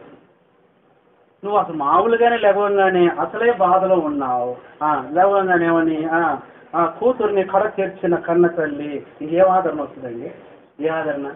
S2: నువ్వు అసలు మామూలుగానే లేవగానే అసలే బాధలో ఉన్నావు ఆ, లేవగానే ఏమని ఆ, ఆ కూతుర్ని కడ తెర్చిన కన్న తల్లి ఇంకేం ఆదరణ వస్తుందండి ఏ ఆదరణ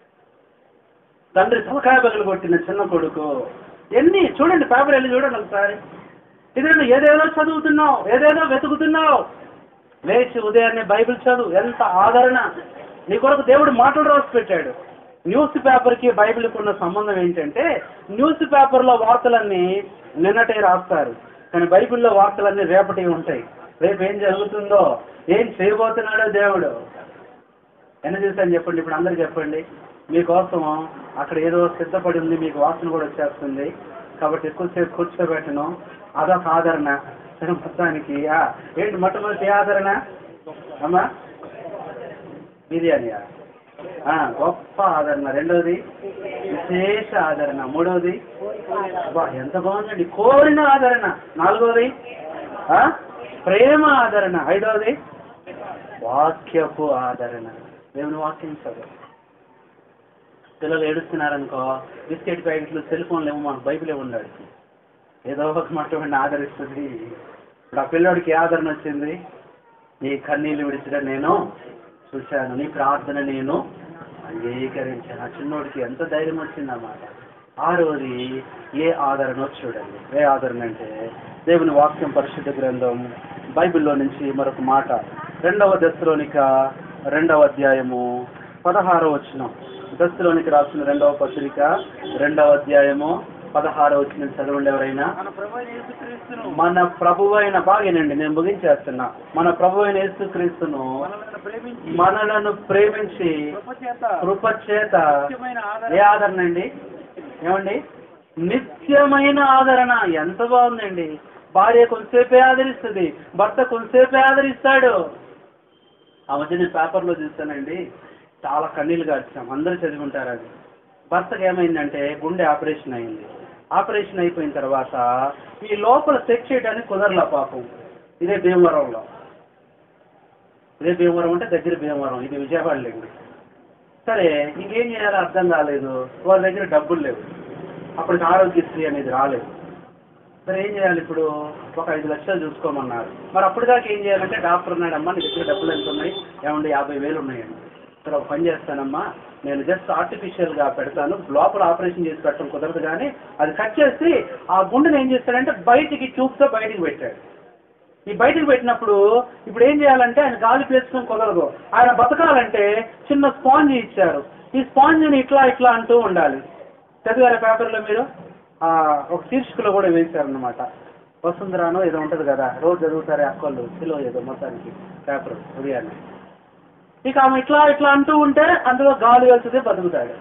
S2: తండ్రి తలకాయ పగలు కొట్టిన చిన్న కొడుకు ఎన్ని చూడండి పేపర్ వెళ్ళి చూడండి ఒకసారి ఇదేంటి ఏదేదో చదువుతున్నావు ఏదేదో వెతుకుతున్నావు లేచి ఉదయాన్నే బైబిల్ చదువు ఎంత ఆదరణ నీ కొరకు దేవుడు మాటలు రాసి పెట్టాడు న్యూస్ పేపర్కి బైబిల్కి ఉన్న సంబంధం ఏంటంటే న్యూస్ పేపర్లో వార్తలన్నీ నిన్నటే రాస్తారు కానీ బైబిల్లో వార్తలన్నీ రేపటి ఉంటాయి రేపు ఏం జరుగుతుందో ఏం చేయబోతున్నాడో దేవుడు ఎన్ని చూసాను చెప్పండి ఇప్పుడు అందరు చెప్పండి మీకోసం అక్కడ ఏదో సిద్ధపడి ఉంది మీకు వాసన కూడా వచ్చేస్తుంది కాబట్టి ఎక్కువసేపు కూర్చోబెట్టను అదొక ఆదరణ సరే మొత్తానికి ఆ, ఏంటి మొట్టమొదటి ఏ ఆదరణ అమ్మా బిర్యానీయా ఆ, గొప్ప ఆదరణ రెండవది విశేష ఆదరణ మూడవది అబ్బా, ఎంత బాగుందండి కోరిన ఆదరణ నాలుగవది ఆ, ప్రేమ ఆదరణ ఐదవది వాక్యపు ఆదరణ దేవుని వాక్యం చదువు పిల్లలు ఏడుస్తున్నారనుకో బిస్కెట్ ప్యాకెట్లు సెల్ ఫోన్లు ఏమో మనకు బైబిల్ ఉండాలి ఏదో ఒక మట్టమని ఆదరిస్తుంది ఇప్పుడు ఆ పిల్లోడికి ఏ ఆదరణ వచ్చింది నీ కన్నీళ్ళు విడిచడం నేను చూశాను నీ ప్రార్థన నేను అంగీకరించాను ఆ చిన్నోడికి ఎంత ధైర్యం వచ్చిందన్నమాట ఆరోది ఏ ఆదరణ చూడండి ఏ ఆదరణ అంటే దేవుని వాక్యం పరిశుద్ధ గ్రంథం బైబిల్లో నుంచి మరొక మాట రెండవ దశలోనిక రెండవ అధ్యాయము పదహారవ వచనం దశలోనికి రాసిన రెండవ పత్రిక రెండవ అధ్యాయము పదహారవ వచనం చదవండి ఎవరైనా
S3: మన ప్రభు అయిన యేసుక్రీస్తును
S2: మన ప్రభువైన బాగేనండి నేను ముగించేస్తున్నా మన ప్రభువైన యేసుక్రీస్తును
S3: మనలను ప్రేమించి
S2: మనలను ప్రేమించి
S3: కృప చేత
S2: కృప చేత
S3: ముఖ్యమైన
S2: ఏ
S3: ఆదరణ
S2: ఆదరణ అండి ఏమండి నిత్యమైన ఆదరణ ఎంత బాగుందండి భార్య కొంతసేపే ఆదరిస్తుంది భర్త కొంతసేపే ఆదరిస్తాడు ఆ మధ్య నేను పేపర్లో చూస్తానండి చాలా కన్నీళ్ళు గార్చాం అందరూ చదువుకుంటారు అది భర్తకి ఏమైందంటే గుండె ఆపరేషన్ అయింది ఆపరేషన్ అయిపోయిన తర్వాత ఈ లోపల చెక్ చేయడానికి కుదరలా పాపం ఇదే భీమవరంలో ఇదే భీమవరం అంటే దగ్గర భీమవరం ఇది విజయవాడలేండి సరే ఇంకేం చేయాలో అర్థం కాలేదు వాళ్ళ దగ్గర డబ్బులు లేవు అప్పటికి ఆరోగ్యశ్రీ అనేది రాలేదు సరే ఏం చేయాలి ఇప్పుడు ఒక ఐదు లక్షలు చూసుకోమన్నారు మరి అప్పుడు దాకా ఏం చేయాలంటే డాక్టర్ ఉన్నాడమ్మా నీ దగ్గర డబ్బులు ఎంత ఉన్నాయి ఏమండి యాభై వేలు ఉన్నాయండి సరే ఒక పని చేస్తానమ్మా నేను జస్ట్ ఆర్టిఫిషియల్గా పెడతాను లోపల ఆపరేషన్ చేసి పెట్టడం కుదరదు కానీ అది కట్ చేసి ఆ గుండెని ఏం చేస్తాడంటే బయటికి ట్యూబ్తో బయటికి పెట్టాడు ఈ బయటికి పెట్టినప్పుడు ఇప్పుడు ఏం చేయాలంటే ఆయన గాలి పీల్చడం కుదరదు ఆయన బతకాలంటే చిన్న స్పాంజ్ ఇచ్చారు ఈ స్పాంజ్ని ఇట్లా ఇట్లా అంటూ ఉండాలి చదివారా పేపర్లో మీరు ఆ, ఒక శీర్షికలో కూడా వేశారనమాట వసుంధరానో ఏదో ఉంటుంది కదా రోజు చదువుతారే అక్కళ్ళు కిలో ఏదో మొత్తానికి పేపర్ ఉదయాన్నే ఇక ఆమె ఇట్లా ఇట్లా అంటూ ఉంటే అందులో గాలి వెళ్తుంది బతుకుతాడు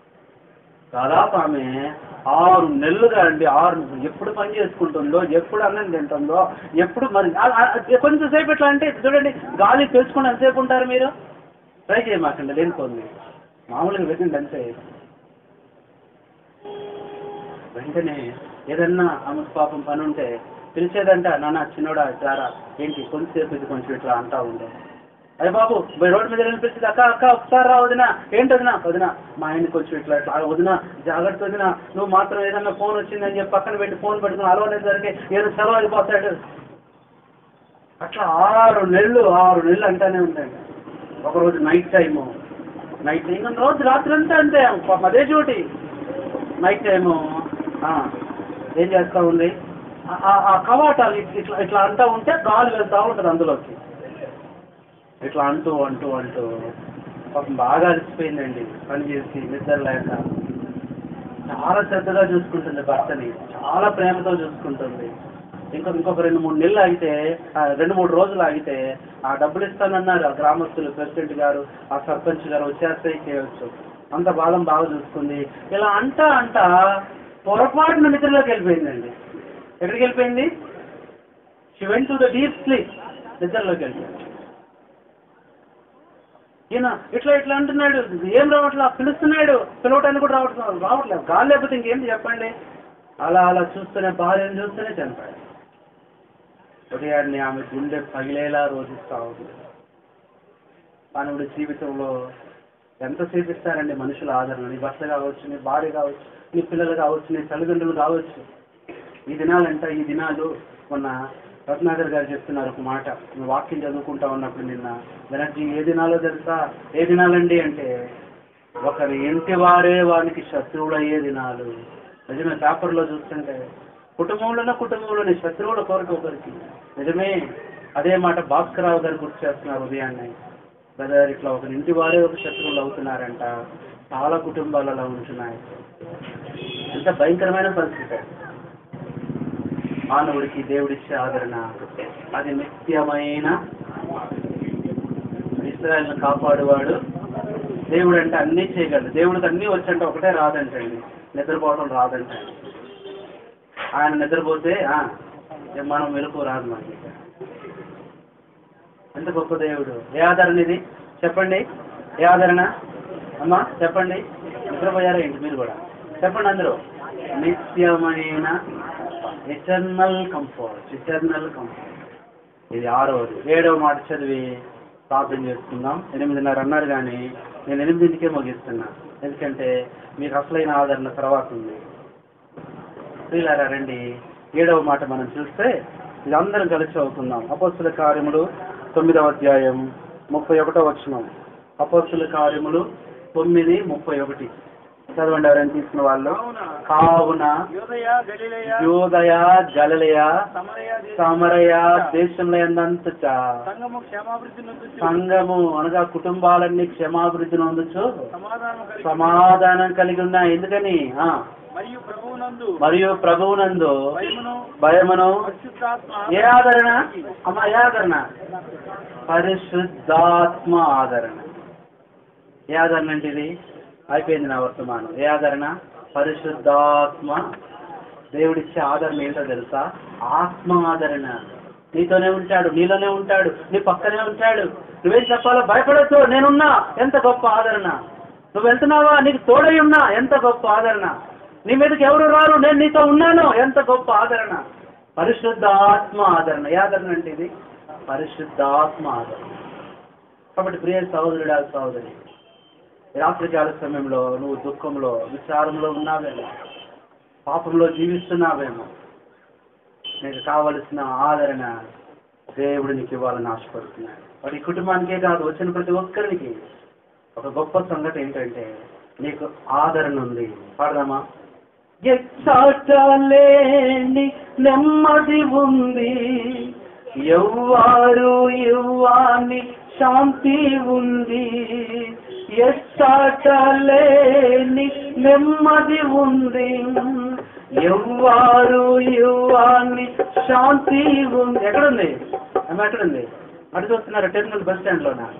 S2: దాదాపు ఆమె ఆరు నెలలుగా అండి ఆరు నెలలు. ఎప్పుడు పని చేసుకుంటుందో ఎప్పుడు అన్నం తింటుందో ఎప్పుడు మరి ఆ- ఆ- కొంచెంసేపు ఎట్లా అంటే చూడండి గాలి తెలుసుకుని ఎంతసేపు ఉంటారు మీరు ట్రై చేయమాకండి లేనిపోంది మామూలుగా పెట్టండి అంతే వెంటనే ఏదన్నా ఆమెకు పాపం పని ఉంటే పిలిచేదంట నాన్న చిన్నోడా జారా ఏంటి కొంచెంసేపు ఇది కొంచెం ఇట్లా అంటా ఉండే అయ్య బాబు బై రోడ్డు మీద వినిపిస్తుంది అక్క అక్క ఒకసారి రా వదిన ఏంటి వదిన వదిన మా ఆయన కొంచెం ఇట్లా ఇట్లా ఆ వదిన జాగ్రత్త వదిన నువ్వు మాత్రం ఏదన్నా ఫోన్ వచ్చిందని చెప్పి పక్కన పెట్టి ఫోన్ పెట్టుకుని అలవనేసరికి ఏదో సెలవు అయిపోతాడు అట్లా ఆరు నెలలు ఆరు నెలలు అంటానే ఉంటాయండి ఒకరోజు నైట్ టైము నైట్ టైం ఇంకా రోజు రాత్రి అంతా అంతే పాపం అదే డ్యూటీ నైట్ టైము ఆ, ఏం చేస్తూ ఉంది ఆ- ఆ- ఆ కవాటాలు ఇట్- ఇట్లా ఇట్లా అంటూ ఉంటే గాలి వెళ్తూ ఉంటుంది అందులోకి ఇట్లా అంటూ అంటూ అంటూ పాపం బాగా అలసిపోయిందండి పని చేసి నిద్ర లేక చాలా శ్రద్ధగా చూసుకుంటుంది భర్తని చాలా ప్రేమతో చూసుకుంటుంది ఇంకొక ఇంకొక రెండు మూడు నెలలు ఆగితే ఆ, రెండు మూడు రోజులు ఆగితే ఆ డబ్బులు ఇస్తానన్నారు ఆ గ్రామస్తులు ప్రెసిడెంట్ గారు ఆ సర్పంచ్ గారు వచ్చేస్తే చేయవచ్చు అంత బాలం బాగా చూసుకుంది ఇలా అంటా అంటా పొరపాటున నిద్రలోకి వెళ్ళిపోయిందండి ఎక్కడికి వెళ్ళిపోయింది she went to the deep sleep నిద్రలోకి వెళ్ళిపోయింది ఈయన ఇట్లా ఇట్లా అంటున్నాడు ఏం రావట్లా పిలుస్తున్నాడు పిలవటానికి కూడా రావట్లేదు రావట్లేదు గాలి లేకపోతే ఇంకేంటి చెప్పండి అలా అలా చూస్తూనే భార్యను చూస్తూనే చనిపోయాడు ఉదయాన్నే ఆమె గుండె పగిలేలా రోధిస్తా ఉంది మానవుడి జీవితంలో ఎంతసేపు ఇస్తారండి మనుషుల ఆదరణ నీ భర్త కావచ్చు నీ భార్య కావచ్చు నీ పిల్లలు కావచ్చు నీ తల్లిదండ్రులు కావచ్చు ఈ దినాలంట ఈ దినాలు మొన్న రత్నాకర్ గారు చెప్తున్నారు ఒక మాట నువ్వు వాక్యం చదువుకుంటా ఉన్నప్పుడు నిన్న వెనర్జీ ఏ దినాలో తెలుసా ఏ దినాలండి అంటే ఒకరి ఇంటి వారే వారికి శత్రువులు అయ్యే దినాలు నిజమే పేపర్లో చూస్తుంటే కుటుంబంలోనే కుటుంబంలోనే శత్రువుల కొరకు ఒకరికి నిజమే అదే మాట భాస్కరరావు గారు గుర్తు చేస్తున్నారు ఉదయాన్నే బ్రదర్ ఇట్లా ఒక ఇంటి వారే ఒక శత్రువులు అవుతున్నారంట చాలా కుటుంబాలు అలా ఉంటున్నాయి ఎంత భయంకరమైన పరిస్థితి మానవుడికి దేవుడిచ్చే ఆదరణ అది నిత్యమైన ఇస్రాయల్ని కాపాడువాడు దేవుడు అంటే అన్నీ చేయగలడు దేవుడికి అన్నీ వచ్చంటే ఒకటే రాదంటండి నిద్రపోవడం రాదంటండి ఆయన నిద్రపోతే ఆ, ఇక మనం మెలకు రాదు మనకి ఎంత గొప్ప దేవుడు ఏ ఆదరణ ఇది చెప్పండి ఏ ఆదరణ అమ్మా చెప్పండి నిద్రపోయారా ఏంటి మీరు కూడా చెప్పండి అందరూ నిత్యమైన ఇటర్నల్ కంఫర్ట్ ఇటర్నల్ కంఫర్ట్ ఇది ఆరవది ఏడవ మాట చదివి ప్రార్థన చేసుకుందాం ఎనిమిదిన్నర అన్నారు కానీ నేను ఎనిమిదింటికే ముగిస్తున్నా ఎందుకంటే మీకు అసలైన ఆదరణ తర్వాత ఉంది ప్రియులారా రండి ఏడవ మాట మనం చూస్తే ఇది అందరం కలిసి చదువుకుందాం అపోస్తుల కార్యములు తొమ్మిదవ అధ్యాయం ముప్పై ఒకటో వచనం అపోస్తుల కార్యములు తొమ్మిది ముప్పై ఒకటి చదవండి ఎవరైనా తీసుకున్న వాళ్ళు కావున
S3: యోదయ గలిలయ
S2: యోదయ గలలయ
S3: సమరయ
S2: సమరయ దేశంలో ఎందంతట
S3: సంగము క్షేమాభివృద్ధి నొందుచు
S2: సంఘము అనగా కుటుంబాలన్నీ క్షేమాభివృద్ధి నొందొచ్చు
S3: సమాధానం కలిగి
S2: సమాధానం కలిగి ఉన్నాయి ఎందుకని ఆ
S3: మరియు ప్రభువునందు
S2: మరియు ప్రభువునందు
S3: భయమును
S2: భయమును
S3: పరిశుద్ధాత్మ
S2: ఏ ఆదరణ అమ్మ ఏ ఆదరణ పరిశుద్ధాత్మ ఆదరణ ఏ ఆదరణ అంటే ఇది అయిపోయింది నా వర్తమానం ఏ ఆదరణ పరిశుద్ధాత్మ దేవుడిచ్చే ఆదరణ ఏంటో తెలుసా ఆత్మ ఆదరణ నీతోనే ఉంటాడు నీలోనే ఉంటాడు నీ పక్కనే ఉంటాడు నువ్వేం చెప్పాలో భయపడద్దు నేనున్నా ఎంత గొప్ప ఆదరణ నువ్వు వెళ్తున్నావా నీకు తోడై ఉన్నా ఎంత గొప్ప ఆదరణ నీ మీదకి ఎవరు రారు నేను నీతో ఉన్నాను ఎంత గొప్ప ఆదరణ పరిశుద్ధ ఆత్మ ఆదరణ ఏ ఆదరణ అంటే ఇది పరిశుద్ధాత్మ ఆదరణ కాబట్టి ప్రియ సహోదరుడా సహోదరి ఈ రాత్రికాల సమయంలో నువ్వు దుఃఖంలో విచారంలో ఉన్నావేమో పాపంలో జీవిస్తున్నావేమో నీకు కావలసిన ఆదరణ దేవుడు నీకు ఇవ్వాలని ఆశపడుతున్నాడు వాడి కుటుంబానికే కాదు వచ్చిన ప్రతి ఒక్కరికి ఒక గొప్ప సంగతి ఏంటంటే నీకు ఆదరణ ఉంది పాడదామా ఎచ్చాటలేని నెమ్మది ఉంది ఎవ్వారు ఇవ్వాని శాంతి ఉంది ఎచ్చాటలేని నెమ్మది ఉంది ఎవ్వారు ఇవ్వాని శాంతి ఉంది ఎక్కడుంది అమ్మ ఎక్కడుంది అటు చూస్తున్నారు టెర్మినల్ బస్ స్టాండ్లోనా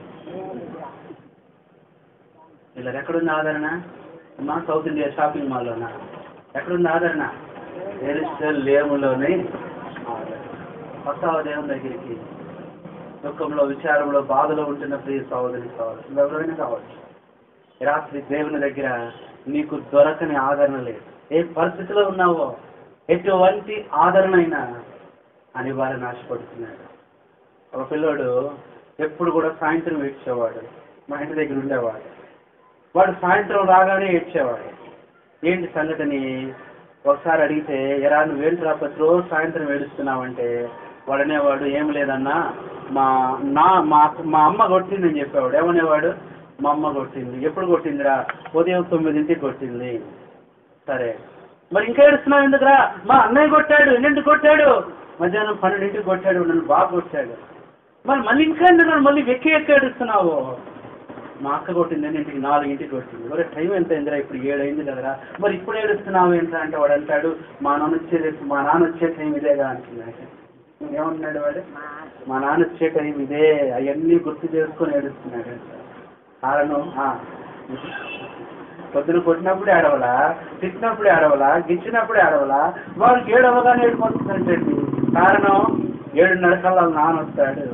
S2: ఇలా ఎక్కడుంది ఆదరణ మా సౌత్ ఇండియా షాపింగ్ మాల్లోనా ఎక్కడుంది ఆదరణ ఎరిస్టల్ లేములోని వస్తావా దేవుని దగ్గరికి దుఃఖంలో విచారంలో బాధలో ఉంటున్న ప్రియ సహోదరి సహోదరు ఎవరైనా కావచ్చు ఈ రాత్రి దేవుని దగ్గర నీకు దొరకని ఆదరణ లేదు ఏ పరిస్థితిలో ఉన్నావో ఎటువంటి ఆదరణ అయినా అని వారిని ఆశపడుతున్నాడు ఒక పిల్లోడు ఎప్పుడు కూడా సాయంత్రం ఏడ్చేవాడు మా ఇంటి దగ్గర ఉండేవాడు వాడు సాయంత్రం రాగానే ఏడ్చేవాడు ఏంటి సంగతిని ఒకసారి అడిగితే ఎరా నువ్వు ఏంటి ప్రతి రోజు సాయంత్రం ఏడుస్తున్నావంటే వాడు అనేవాడు ఏం లేదన్నా మా నా మా మా అమ్మ కొట్టిందని చెప్పేవాడు ఏమనేవాడు మా అమ్మ కొట్టింది ఎప్పుడు కొట్టిందిరా ఉదయం తొమ్మిదింటికి కొట్టింది సరే మరి ఇంకా ఏడుస్తున్నావు ఎందుకురా మా అన్నయ్య కొట్టాడు ఎన్నింటికి కొట్టాడు మధ్యాహ్నం పన్నెండింటికి కొట్టాడు నన్ను బాగా కొట్టాడు మరి మళ్ళీ ఇంకా ఎందుకు మళ్ళీ వెక్కి ఎక్కి ఏడుస్తున్నావు మా అక్క కొట్టింది ఎన్నింటికి నాలుగింటికి కొట్టింది మరి టైం ఎంత అయిందిరా ఇప్పుడు ఏడు అయింది కదరా మరి ఇప్పుడు ఏడుస్తున్నావు ఏంట్రా అంటే వాడు అంటాడు మా నాన్న వచ్చేది మా నాన్న వచ్చే టైం ఇదేగా అంటున్నాడు ఏమంటున్నాడు వాడు మా నాన్న వచ్చే టైం ఇదే అవన్నీ గుర్తు చేసుకొని ఏడుస్తున్నాడు కారణం ఆ, పొద్దున కొట్టినప్పుడు ఏడవలా తిట్టినప్పుడు ఏడవలా గిచ్చినప్పుడు ఏడవలా వాడికి ఏడవగానే ఏడుపొస్తుందంటండి కారణం ఏడున్నర కల్లా వాళ్ళ నాన్న వస్తాడు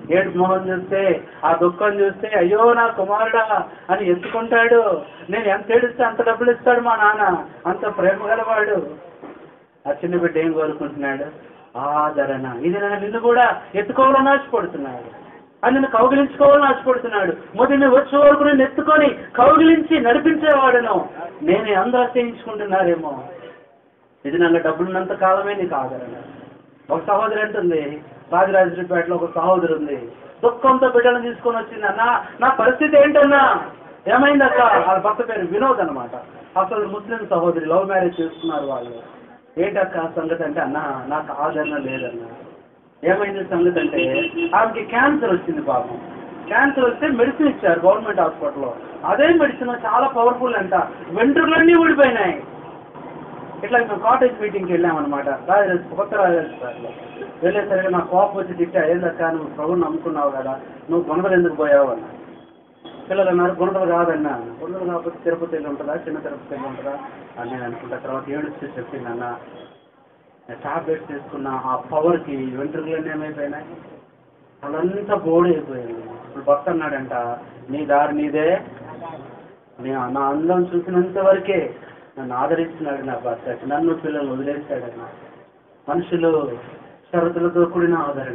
S2: ఏడు మొహం చూస్తే ఆ దుఃఖం చూస్తే అయ్యో నా కుమారుడా అని ఎత్తుకుంటాడు నేను ఎంత ఏడిస్తే అంత డబ్బులు ఇస్తాడు మా నాన్న అంత ప్రేమ గలవాడు ఆ చిన్న బిడ్డ ఏం కోరుకుంటున్నాడు ఆదరణ ఇది నేను నిన్ను కూడా ఎత్తుకోవాలని ఆశపడుతున్నాడు అని నిన్ను కౌగిలించుకోవాలని ఆశపడుతున్నాడు మొదటి నువ్వు వచ్చే వరకు నేను ఎత్తుకొని కౌగిలించి నడిపించేవాడును నేను అందరూ చేయించుకుంటున్నారేమో ఇది నన్ను డబ్బులున్నంత కాలమే నీకు ఆదరణ ఒక సహోదరి అంటుంది రాజరాజేశ్వరిపేటలో ఒక సహోదరు ఉంది దుఃఖంతో బిడ్డను తీసుకొని వచ్చింది అన్న నా పరిస్థితి ఏంటన్నా ఏమైందక్క వాళ్ళ భర్త పేరు వినోద్ అనమాట అసలు ముస్లిం సహోదరి లవ్ మ్యారేజ్ చేసుకున్నారు వాళ్ళు ఏంటక్క ఆ సంగతి అంటే అన్న నాకు ఆదరణ లేదన్న ఏమైంది సంగతి అంటే ఆమెకి క్యాన్సర్ వచ్చింది పాపం క్యాన్సర్ వస్తే మెడిసిన్ ఇచ్చారు గవర్నమెంట్ హాస్పిటల్లో అదే మెడిసిన్ చాలా పవర్ఫుల్ అంట వెంట్రుకలన్నీ ఊడిపోయినాయి ఇట్లా మేము కాటేజ్ మీటింగ్కి వెళ్ళామన్నమాట రాజరాజ కొత్త రాజరాజేశ్వరిలో వెళ్ళేసరికి నా కోపం వచ్చి తిట్టా ఏందక్క నువ్వు ప్రభుని నమ్ముకున్నావు కదా నువ్వు గుణదలు ఎందుకు పోయావు అన్న పిల్లలు అన్నారు గుణదలు కాదన్నా గుణదలు కాకపోతే తిరుపతి వెళ్ళి ఉంటుందా చిన్న తిరుపతి వెళ్ళి ఉంటుందా అని నేను అనుకుంటా తర్వాత ఏడుస్తూ చెప్పింది అన్న టాబ్లెట్స్ తీసుకున్న ఆ పవర్కి వెంట్రుకలన్నీ ఏమైపోయినాయి అదంతా బోర్డు అయిపోయింది ఇప్పుడు భక్త అన్నాడంట నీ దారి నీదే నేను నా అందం చూసినంత వరకే నన్ను ఆదరిస్తున్నాడు నా భర్త నన్ను పిల్లలు వదిలేస్తాడన్న మనుషులు షరతులతో కూడిన ఆదరణ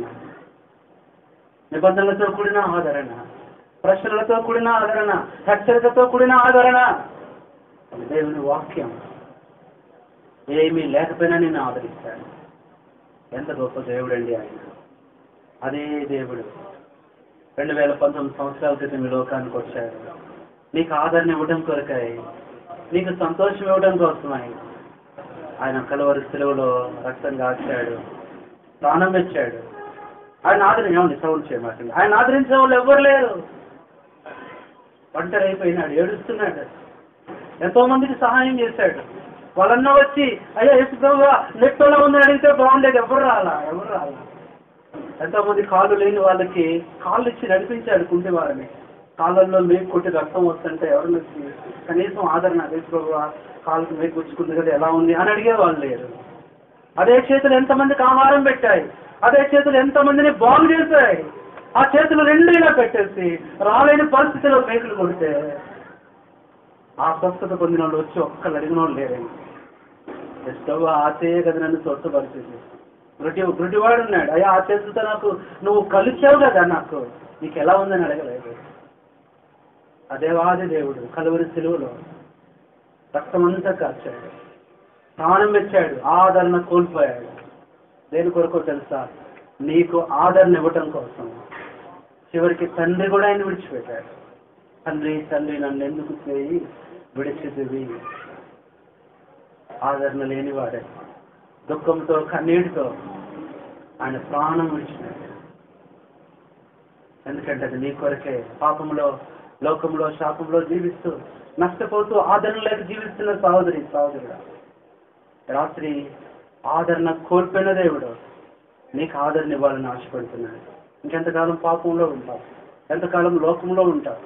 S2: నిబంధనలతో కూడిన ఆదరణ ప్రశ్నలతో కూడిన ఆదరణ హెచ్చరికతో కూడిన ఆదరణ దేవుని వాక్యం ఏమీ లేకపోయినా నిన్ను ఆదరిస్తాడు ఎంత గొప్ప దేవుడండి ఆయన అదే దేవుడు రెండు వేల పంతొమ్మిది సంవత్సరాల క్రితం ఈ లోకానికి వచ్చాడు నీకు ఆదరణ ఇవ్వడం కొరకాయి నీకు సంతోషం ఇవ్వడం కోసమై ఆయన కలవరి సెలవులో రక్తం కాచాడు ప్రాణం తెచ్చాడు ఆయన ఆదరించామండి సౌండ్ చేయమాకండి ఆయన ఆదరించే వాళ్ళు ఎవ్వరు లేరు ఒంటరి అయిపోయినాడు ఏడుస్తున్నాడు ఎంతో మందికి సహాయం చేశాడు వాళ్ళన్నా వచ్చి అయ్యా యేసు ప్రభు నెట్టోలో ఉందని అడిగితే బాగుండేది ఎవరు రాలా ఎవరు రాలా ఎంతో మంది కాళ్ళు లేని వాళ్ళకి కాళ్ళు ఇచ్చి నడిపించాడు కుంటి వారిని కాళ్ళల్లో మేకు కొట్టి రక్తం వస్తుంటే ఎవరు వచ్చి కనీసం ఆదరణ యేసు ప్రభు కాళ్ళకి మేకు గుచ్చుకుంది కదా ఎలా ఉంది అని అడిగే వాళ్ళు లేరు అదే చేతులు ఎంతమందికి ఆహారం పెట్టాయి అదే చేతులు ఎంతమందిని బాగు చేశాయి ఆ చేతులు రెండు ఇలా పెట్టేసి రాలేని పరిస్థితిలో మేకులు కొడితే ఆ స్వస్థత పొందిన వాళ్ళు వచ్చి ఒక్కళ్ళు అడిగిన వాళ్ళు లేరండి ఎస్టవ్ ఆచే కదా నన్ను స్వస్థపరిచింది గుడ్డి గుడ్డివాడు ఉన్నాడు అయ్యా ఆ చేతులతో నాకు నువ్వు కలిచావు కదా నాకు నీకు ఎలా ఉందని అడగలేదు అదేవాది దేవుడు కలువరి సిలువలో రక్తమంతా కార్చాడు ప్రాణం పెట్టాడు ఆదరణ కోల్పోయాడు దేని కొరకు తెలుసా నీకు ఆదరణ ఇవ్వటం కోసం చివరికి తండ్రి కూడా ఆయన విడిచిపెట్టాడు తండ్రి తండ్రి నన్ను ఎందుకు చేయి విడిచిదివి ఆదరణ లేనివాడే దుఃఖంతో కన్నీటితో ఆయన ప్రాణం విడిచినాడు ఎందుకంటే అది నీ కొరకే పాపంలో లోకంలో శాపంలో జీవిస్తూ నష్టపోతూ ఆదరణ లేక జీవిస్తున్న సహోదరి సహోదరుడు రాత్రి ఆదరణ కోల్పోయిన దేవుడు నీకు ఆదరణ ఇవ్వాలని ఆశపడుతున్నాడు ఇంకెంతకాలం పాపంలో ఉంటావు ఎంతకాలం లోకంలో ఉంటావు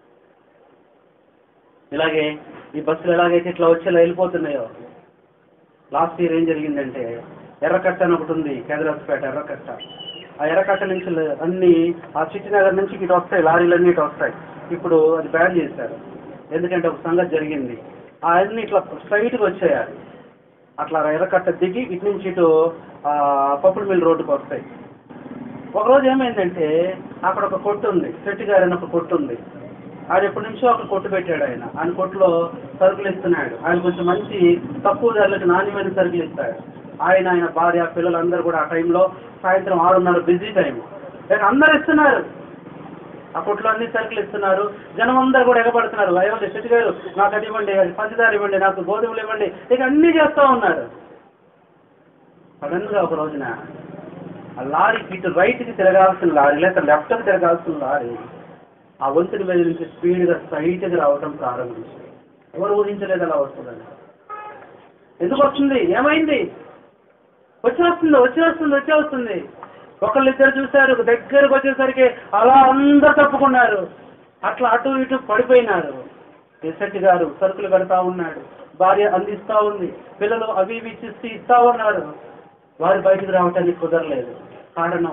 S2: ఇలాగే ఈ బస్సులు ఎలాగైతే ఇట్లా వచ్చేలా వెళ్ళిపోతున్నాయో లాస్ట్ ఇయర్ ఏం జరిగిందంటే ఎర్రకట్ట అని ఒకటి ఉంది కేదరాజపేట ఎర్రకట్ట ఆ ఎర్రకట్ట నుంచి లే- అన్ని ఆ చిట్టినగర్ నుంచి ఇటు వస్తాయి లారీలన్నీ ఇటు వస్తాయి ఇప్పుడు అది బ్యాన్ చేశారు ఎందుకంటే ఒక సంగతి జరిగింది ఆ అన్ని ఇట్లా స్ట్రైట్గా వచ్చేయాలి అట్లా ఎర్రకట్ట దిగి ఇటు నుంచి ఇటు ఆ, పప్పుల మిల్ రోడ్డుకి వస్తాయి ఒకరోజు ఏమైందంటే అక్కడ ఒక కొట్టు ఉంది శెట్టి గారు అని ఒక కొట్టు ఉంది ఆయన ఎప్పటి నుంచో ఒక కొట్టు పెట్టాడు ఆయన ఆయన కొట్టులో సరుకులు ఇస్తున్నాడు ఆయన కొంచెం మంచి తక్కువ ధరలకు నాణ్యమైన సరుకులు ఇస్తాడు ఆయన ఆయన భార్య పిల్లలందరూ కూడా ఆ టైంలో సాయంత్రం ఆరున్నర బిజీ టైం లేక అందరు ఇస్తున్నారు ఆ కొట్లో అన్ని సరుకులు ఇస్తున్నారు జనం అందరు కూడా ఎగబడుతున్నారు ఇవ్వండి శెట్టి గారు నాకు అది ఇవ్వండి పంచదార ఇవ్వండి నాకు గోధుమలు ఇవ్వండి ఇక అన్నీ చేస్తూ ఉన్నారు సడన్గా ఒక రోజున ఆ లారీకి ఇటు రైట్కి తిరగాల్సిన లారీ లేక లెఫ్ట్కి తిరగాల్సిన లారీ ఆ వంతుని మీద నుంచి స్పీడ్గా స్ట్రైట్గా రావడం ప్రారంభించింది ఎవరు ఊహించలేదు అలా వస్తుందని ఎందుకు వస్తుంది ఏమైంది వచ్చి వస్తుంది వచ్చి వస్తుంది వచ్చి వస్తుంది ఒకళ్ళు ఇద్దరు చూశారు దగ్గరకు వచ్చేసరికి అలా అందరు తప్పుకున్నారు అట్లా అటు ఇటు పడిపోయినారు ఎస్ఎట్ గారు సరుకులు కడతా ఉన్నాడు భార్య అందిస్తా ఉంది పిల్లలు అవి ఇవి ఇచ్చిస్తే ఇస్తా ఉన్నారు వారు బయటకు రావటానికి కుదరలేదు కారణం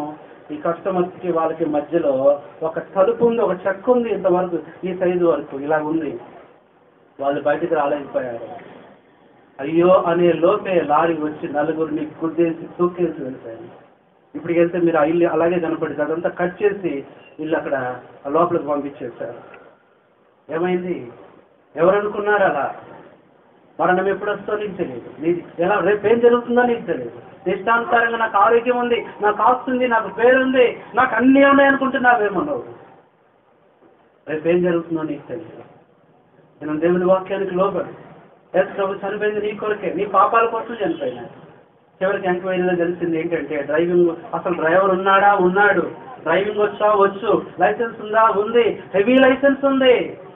S2: ఈ కష్టం వచ్చి వాళ్ళకి మధ్యలో ఒక తలుపు ఉంది ఒక చెక్క ఉంది ఇంతవరకు ఈ సైజు వరకు ఇలా ఉంది వాళ్ళు బయటికి రాలేకపోయారు అయ్యో అనే లోపే లారీ వచ్చి నలుగురిని గుద్దేసి తూకేసి వెళ్ళిపోయాను ఇప్పుడు వెళ్తే మీరు ఆ ఇల్లు అలాగే కనపడింది అదంతా కట్ చేసి ఇల్లు అక్కడ ఆ లోపలికి పంపించేశారు ఏమైంది ఎవరు అనుకున్నారు అలా మరణం ఎప్పుడు వస్తుందో నీకు తెలియదు నీది ఎలా రేపు ఏం జరుగుతుందో నీకు తెలియదు ఇష్టానుసారంగా నాకు ఆరోగ్యం ఉంది నాకు ఆస్తుంది నాకు పేరుంది నాకు అన్నీ ఉన్నాయి అనుకుంటున్నావేమో నువ్వు రేపు ఏం జరుగుతుందో నీకు తెలియదు నేను దేవుని వాక్యానికి లోబడి ఎస్ ప్రభు చనిపోయింది నీ కొరకే నీ పాపాల కోసం చనిపోయినాడు చివరికి ఎంక్వైరీలో తెలిసింది ఏంటంటే డ్రైవింగ్ అసలు డ్రైవర్ ఉన్నాడా ఉన్నాడు డ్రైవింగ్ వచ్చా వచ్చు లైసెన్స్ ఉందా ఉంది హెవీ లైసెన్స్ ఉంది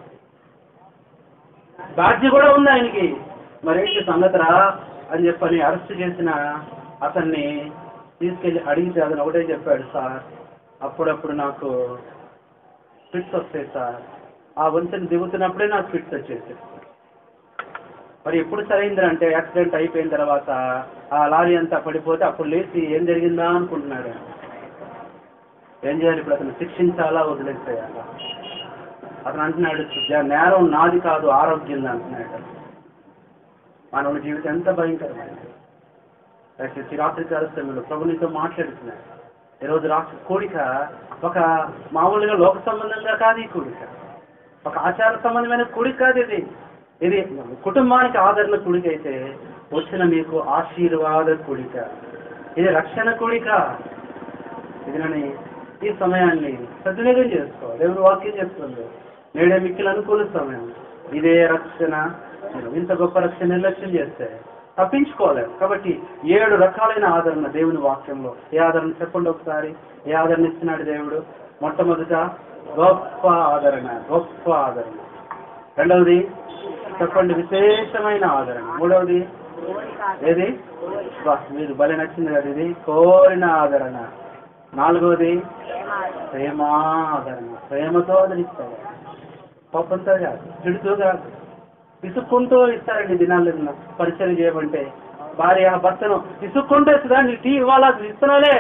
S2: బ్యాడ్జి కూడా ఉంది ఆయనకి మరేంటి సంగతిరా అని చెప్పని అరెస్ట్ చేసిన అతన్ని తీసుకెళ్ళి అడిగితే అతను ఒకటే చెప్పాడు సార్ అప్పుడప్పుడు నాకు ఫిట్స్ వస్తాయి సార్ ఆ వంతెన దిగుతున్నప్పుడే నాకు ఫిట్స్ వచ్చేసాయి మరి ఎప్పుడు సరైంది అంటే యాక్సిడెంట్ అయిపోయిన తర్వాత ఆ లారీ అంతా పడిపోతే అప్పుడు లేచి ఏం జరిగిందా అనుకుంటున్నాడు ఏం చేయాలి ఇప్పుడు అతను శిక్షించాలా వదిలేసేయాలా అతను అంటున్నాడు "జ- నేరం నాది కాదు ఆరోగ్యం అంటున్నాడు మానవుని జీవితం ఎంత భయంకరమైనది దయచేసి రాత్రి కాల సమయంలో ప్రభు నీతో మాట్లాడుతున్నాడు ఈరోజు రాత్రి కోడిక ఒక మామూలుగా లోక సంబంధంగా కాదు ఈ కోడిక ఒక ఆచార సంబంధమైన కూడిక కాదు ఇది ఇది కుటుంబానికి ఆదరణ కూడిక అయితే వచ్చిన మీకు ఆశీర్వాద కూడిక ఇది రక్షణ కూడిక ఇది నన్ను ఈ సమయాన్ని సద్వినియోగం చేసుకో దేవుని వాక్యం చెప్తుంది నేడే మిక్కిలి అనుకూల సమయం ఇదే రక్షణ ఇంత గొప్ప రక్షణ నిర్లక్ష్యం చేస్తే తప్పించుకోలేము కాబట్టి ఏడు రకాలైన ఆదరణ దేవుని వాక్యంలో ఏ ఆదరణ చెప్పండి ఒకసారి ఏ ఆదరణ ఇస్తున్నాడు దేవుడు మొట్టమొదట గొప్ప ఆదరణ గొప్ప ఆదరణ రెండవది చెప్పండి విశేషమైన ఆదరణ మూడవది ఏది వా, మీరు భలే నచ్చింది కదా ఇది కోరిన ఆదరణ నాలుగవది ప్రేమాదరణ ప్రేమతో ఆదరిస్తారు పాపంతో కాదు తిడుతూ కాదు విసుక్కుంటూ ఇస్తారండి దినాలు పరిచయం చేయమంటే భార్య భర్తను విసుక్కుంటూ ఇస్తుందా నీ టీ ఇవ్వాలా ఇస్తున్నాలే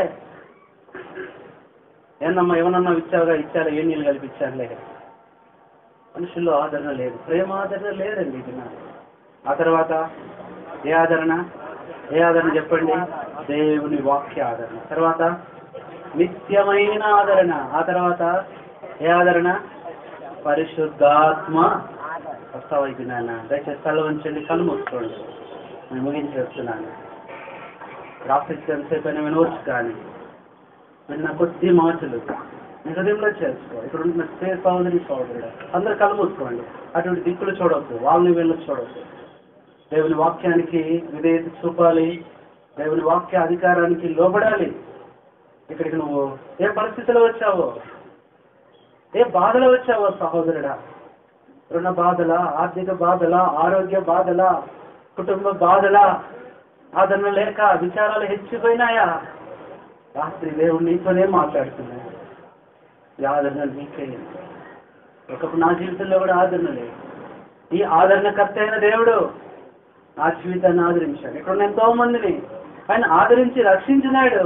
S2: ఏందమ్మా ఏమన్నా ఇచ్చావుగా ఇచ్చారా ఏ నీళ్ళు కలిపి ఇచ్చారులే మనుషుల్లో ఆదరణ లేదు ప్రేమ ఆదరణ లేదండి ఈ దినాలు ఆ తర్వాత ఏ ఆదరణ ఏ ఆదరణ చెప్పండి దేవుని వాక్య ఆదరణ తర్వాత నిత్యమైన ఆదరణ ఆ తర్వాత ఏ ఆదరణ పరిశుద్ధాత్మ వస్తావా ఇది నాన్న దయచేసి తల ఉంచండి కళ్ళు మూసుకోండి నేను ముగించి చెప్తున్నాను రాత్రి ఎంతసేపు అయినా వినవచ్చు కానీ విన్న కొద్ది మాటలు మీ హృదయంలో చేసుకో ఇక్కడ ఉంటున్న స్టే సహోదరి సహోదరుడు అందరు కళ్ళు మూసుకోండి అటువంటి దిక్కులు చూడవద్దు వాళ్ళని వీళ్ళు చూడవద్దు దేవుని వాక్యానికి విధేయత చూపాలి దేవుని వాక్య అధికారానికి లోబడాలి ఇక్కడికి నువ్వు ఏ పరిస్థితిలో వచ్చావో ఏ బాధలో వచ్చావో సహోదరుడా రుణ బాధల ఆర్థిక బాధల ఆరోగ్య బాధల కుటుంబ బాధల ఆదరణ లేక విచారాలు హెచ్చిపోయినాయా రాత్రి దేవుడు నీతోనే మాట్లాడుతున్నాడు ఈ ఆదరణ నీకే ఒకప్పుడు నా జీవితంలో కూడా ఆదరణ లేదు ఈ ఆదరణకర్త అయిన దేవుడు నా జీవితాన్ని ఆదరించాడు ఇక్కడ ఉన్న ఎంతో మందిని ఆయన ఆదరించి రక్షించినాడు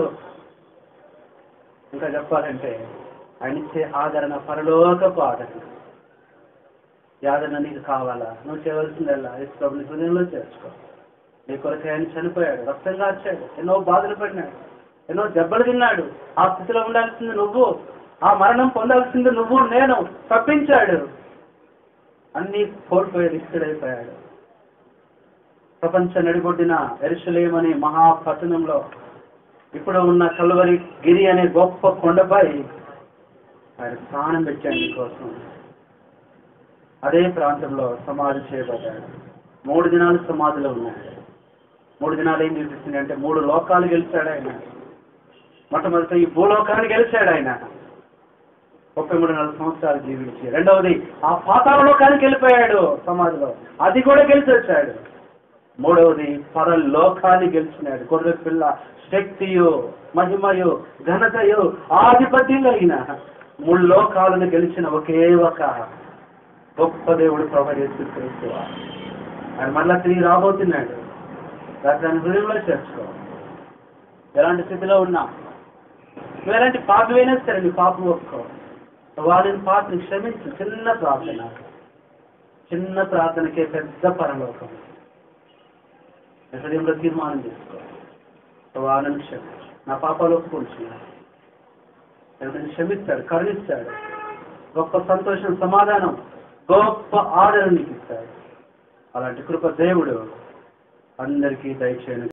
S2: ఇంకా చెప్పాలంటే ఆయన ఇచ్చే ఆదరణ పరలోకపు ఆదరణ ఈ ఆదరణ నీకు కావాలా నువ్వు చేయవలసిందల్లా ప్రభుని హృదయంలో చేర్చుకో నీ కొరకు ఆయన చనిపోయాడు రక్తం కాచాడు ఎన్నో బాధలు పడినాడు ఎన్నో దెబ్బలు తిన్నాడు ఆ స్థితిలో ఉండాల్సింది నువ్వు ఆ మరణం పొందాల్సింది నువ్వు నేను తప్పించాడు అన్నీ కోల్పోయి రిక్తుడైపోయాడు ప్రపంచ నడిబొడ్డిన ఎరుసలేం అనే మహాపట్టణంలో ఇప్పుడు ఉన్న కల్వరి గిరి అనే గొప్ప కొండపై ఆయన ప్రాణం పెట్టాడు నీ కోసం అదే ప్రాంతంలో సమాధి చేయబడ్డాడు మూడు దినాలు సమాధిలో ఉన్నాడు మూడు దినాలు ఏం చూపిస్తుంది అంటే మూడు లోకాలు గెలిచాడు ఆయన మొట్టమొదటి ఈ భూలోకాన్ని గెలిచాడు ఆయన ముప్పై మూడు నాలుగు సంవత్సరాలు జీవించి రెండవది ఆ పాతాళ లోకానికి వెళ్ళిపోయాడు సమాధిలో అది కూడా గెలిచి వచ్చాడు మూడవది పరలోకాన్ని గెలిచినాడు గొర్రె పిల్ల శక్తియు మహిమయు ఘనతయు ఆధిపత్యం కలిగిన మూడు లోకాలను గెలిచిన ఒకే ఒక గొప్ప దేవుడు ప్రభు యేసుక్రీస్తు ఆయన మళ్ళా తిరిగి రాబోతున్నాడు దాన్ని హృదయంలో చేర్చుకో ఎలాంటి స్థితిలో ఉన్నా నువ్వు ఎలాంటి పాపమైనా సరే నీ పాపం ఒప్పుకో వాళ్ళని పాపని క్షమించు చిన్న ప్రార్థన చిన్న ప్రార్థనకే పెద్ద పరలోకం హృదయంలో తీర్మానం చేసుకో వాళ్ళని క్షమించు నా పాపాలు ఒప్పుకుంటున్నాను ఎవరిని క్షమిస్తాడు కరుణిస్తాడు గొప్ప సంతోషం సమాధానం గొప్ప ఆదరణ నీకు ఇస్తాడు అలాంటి కృప దేవుడు అందరికీ దయచేయను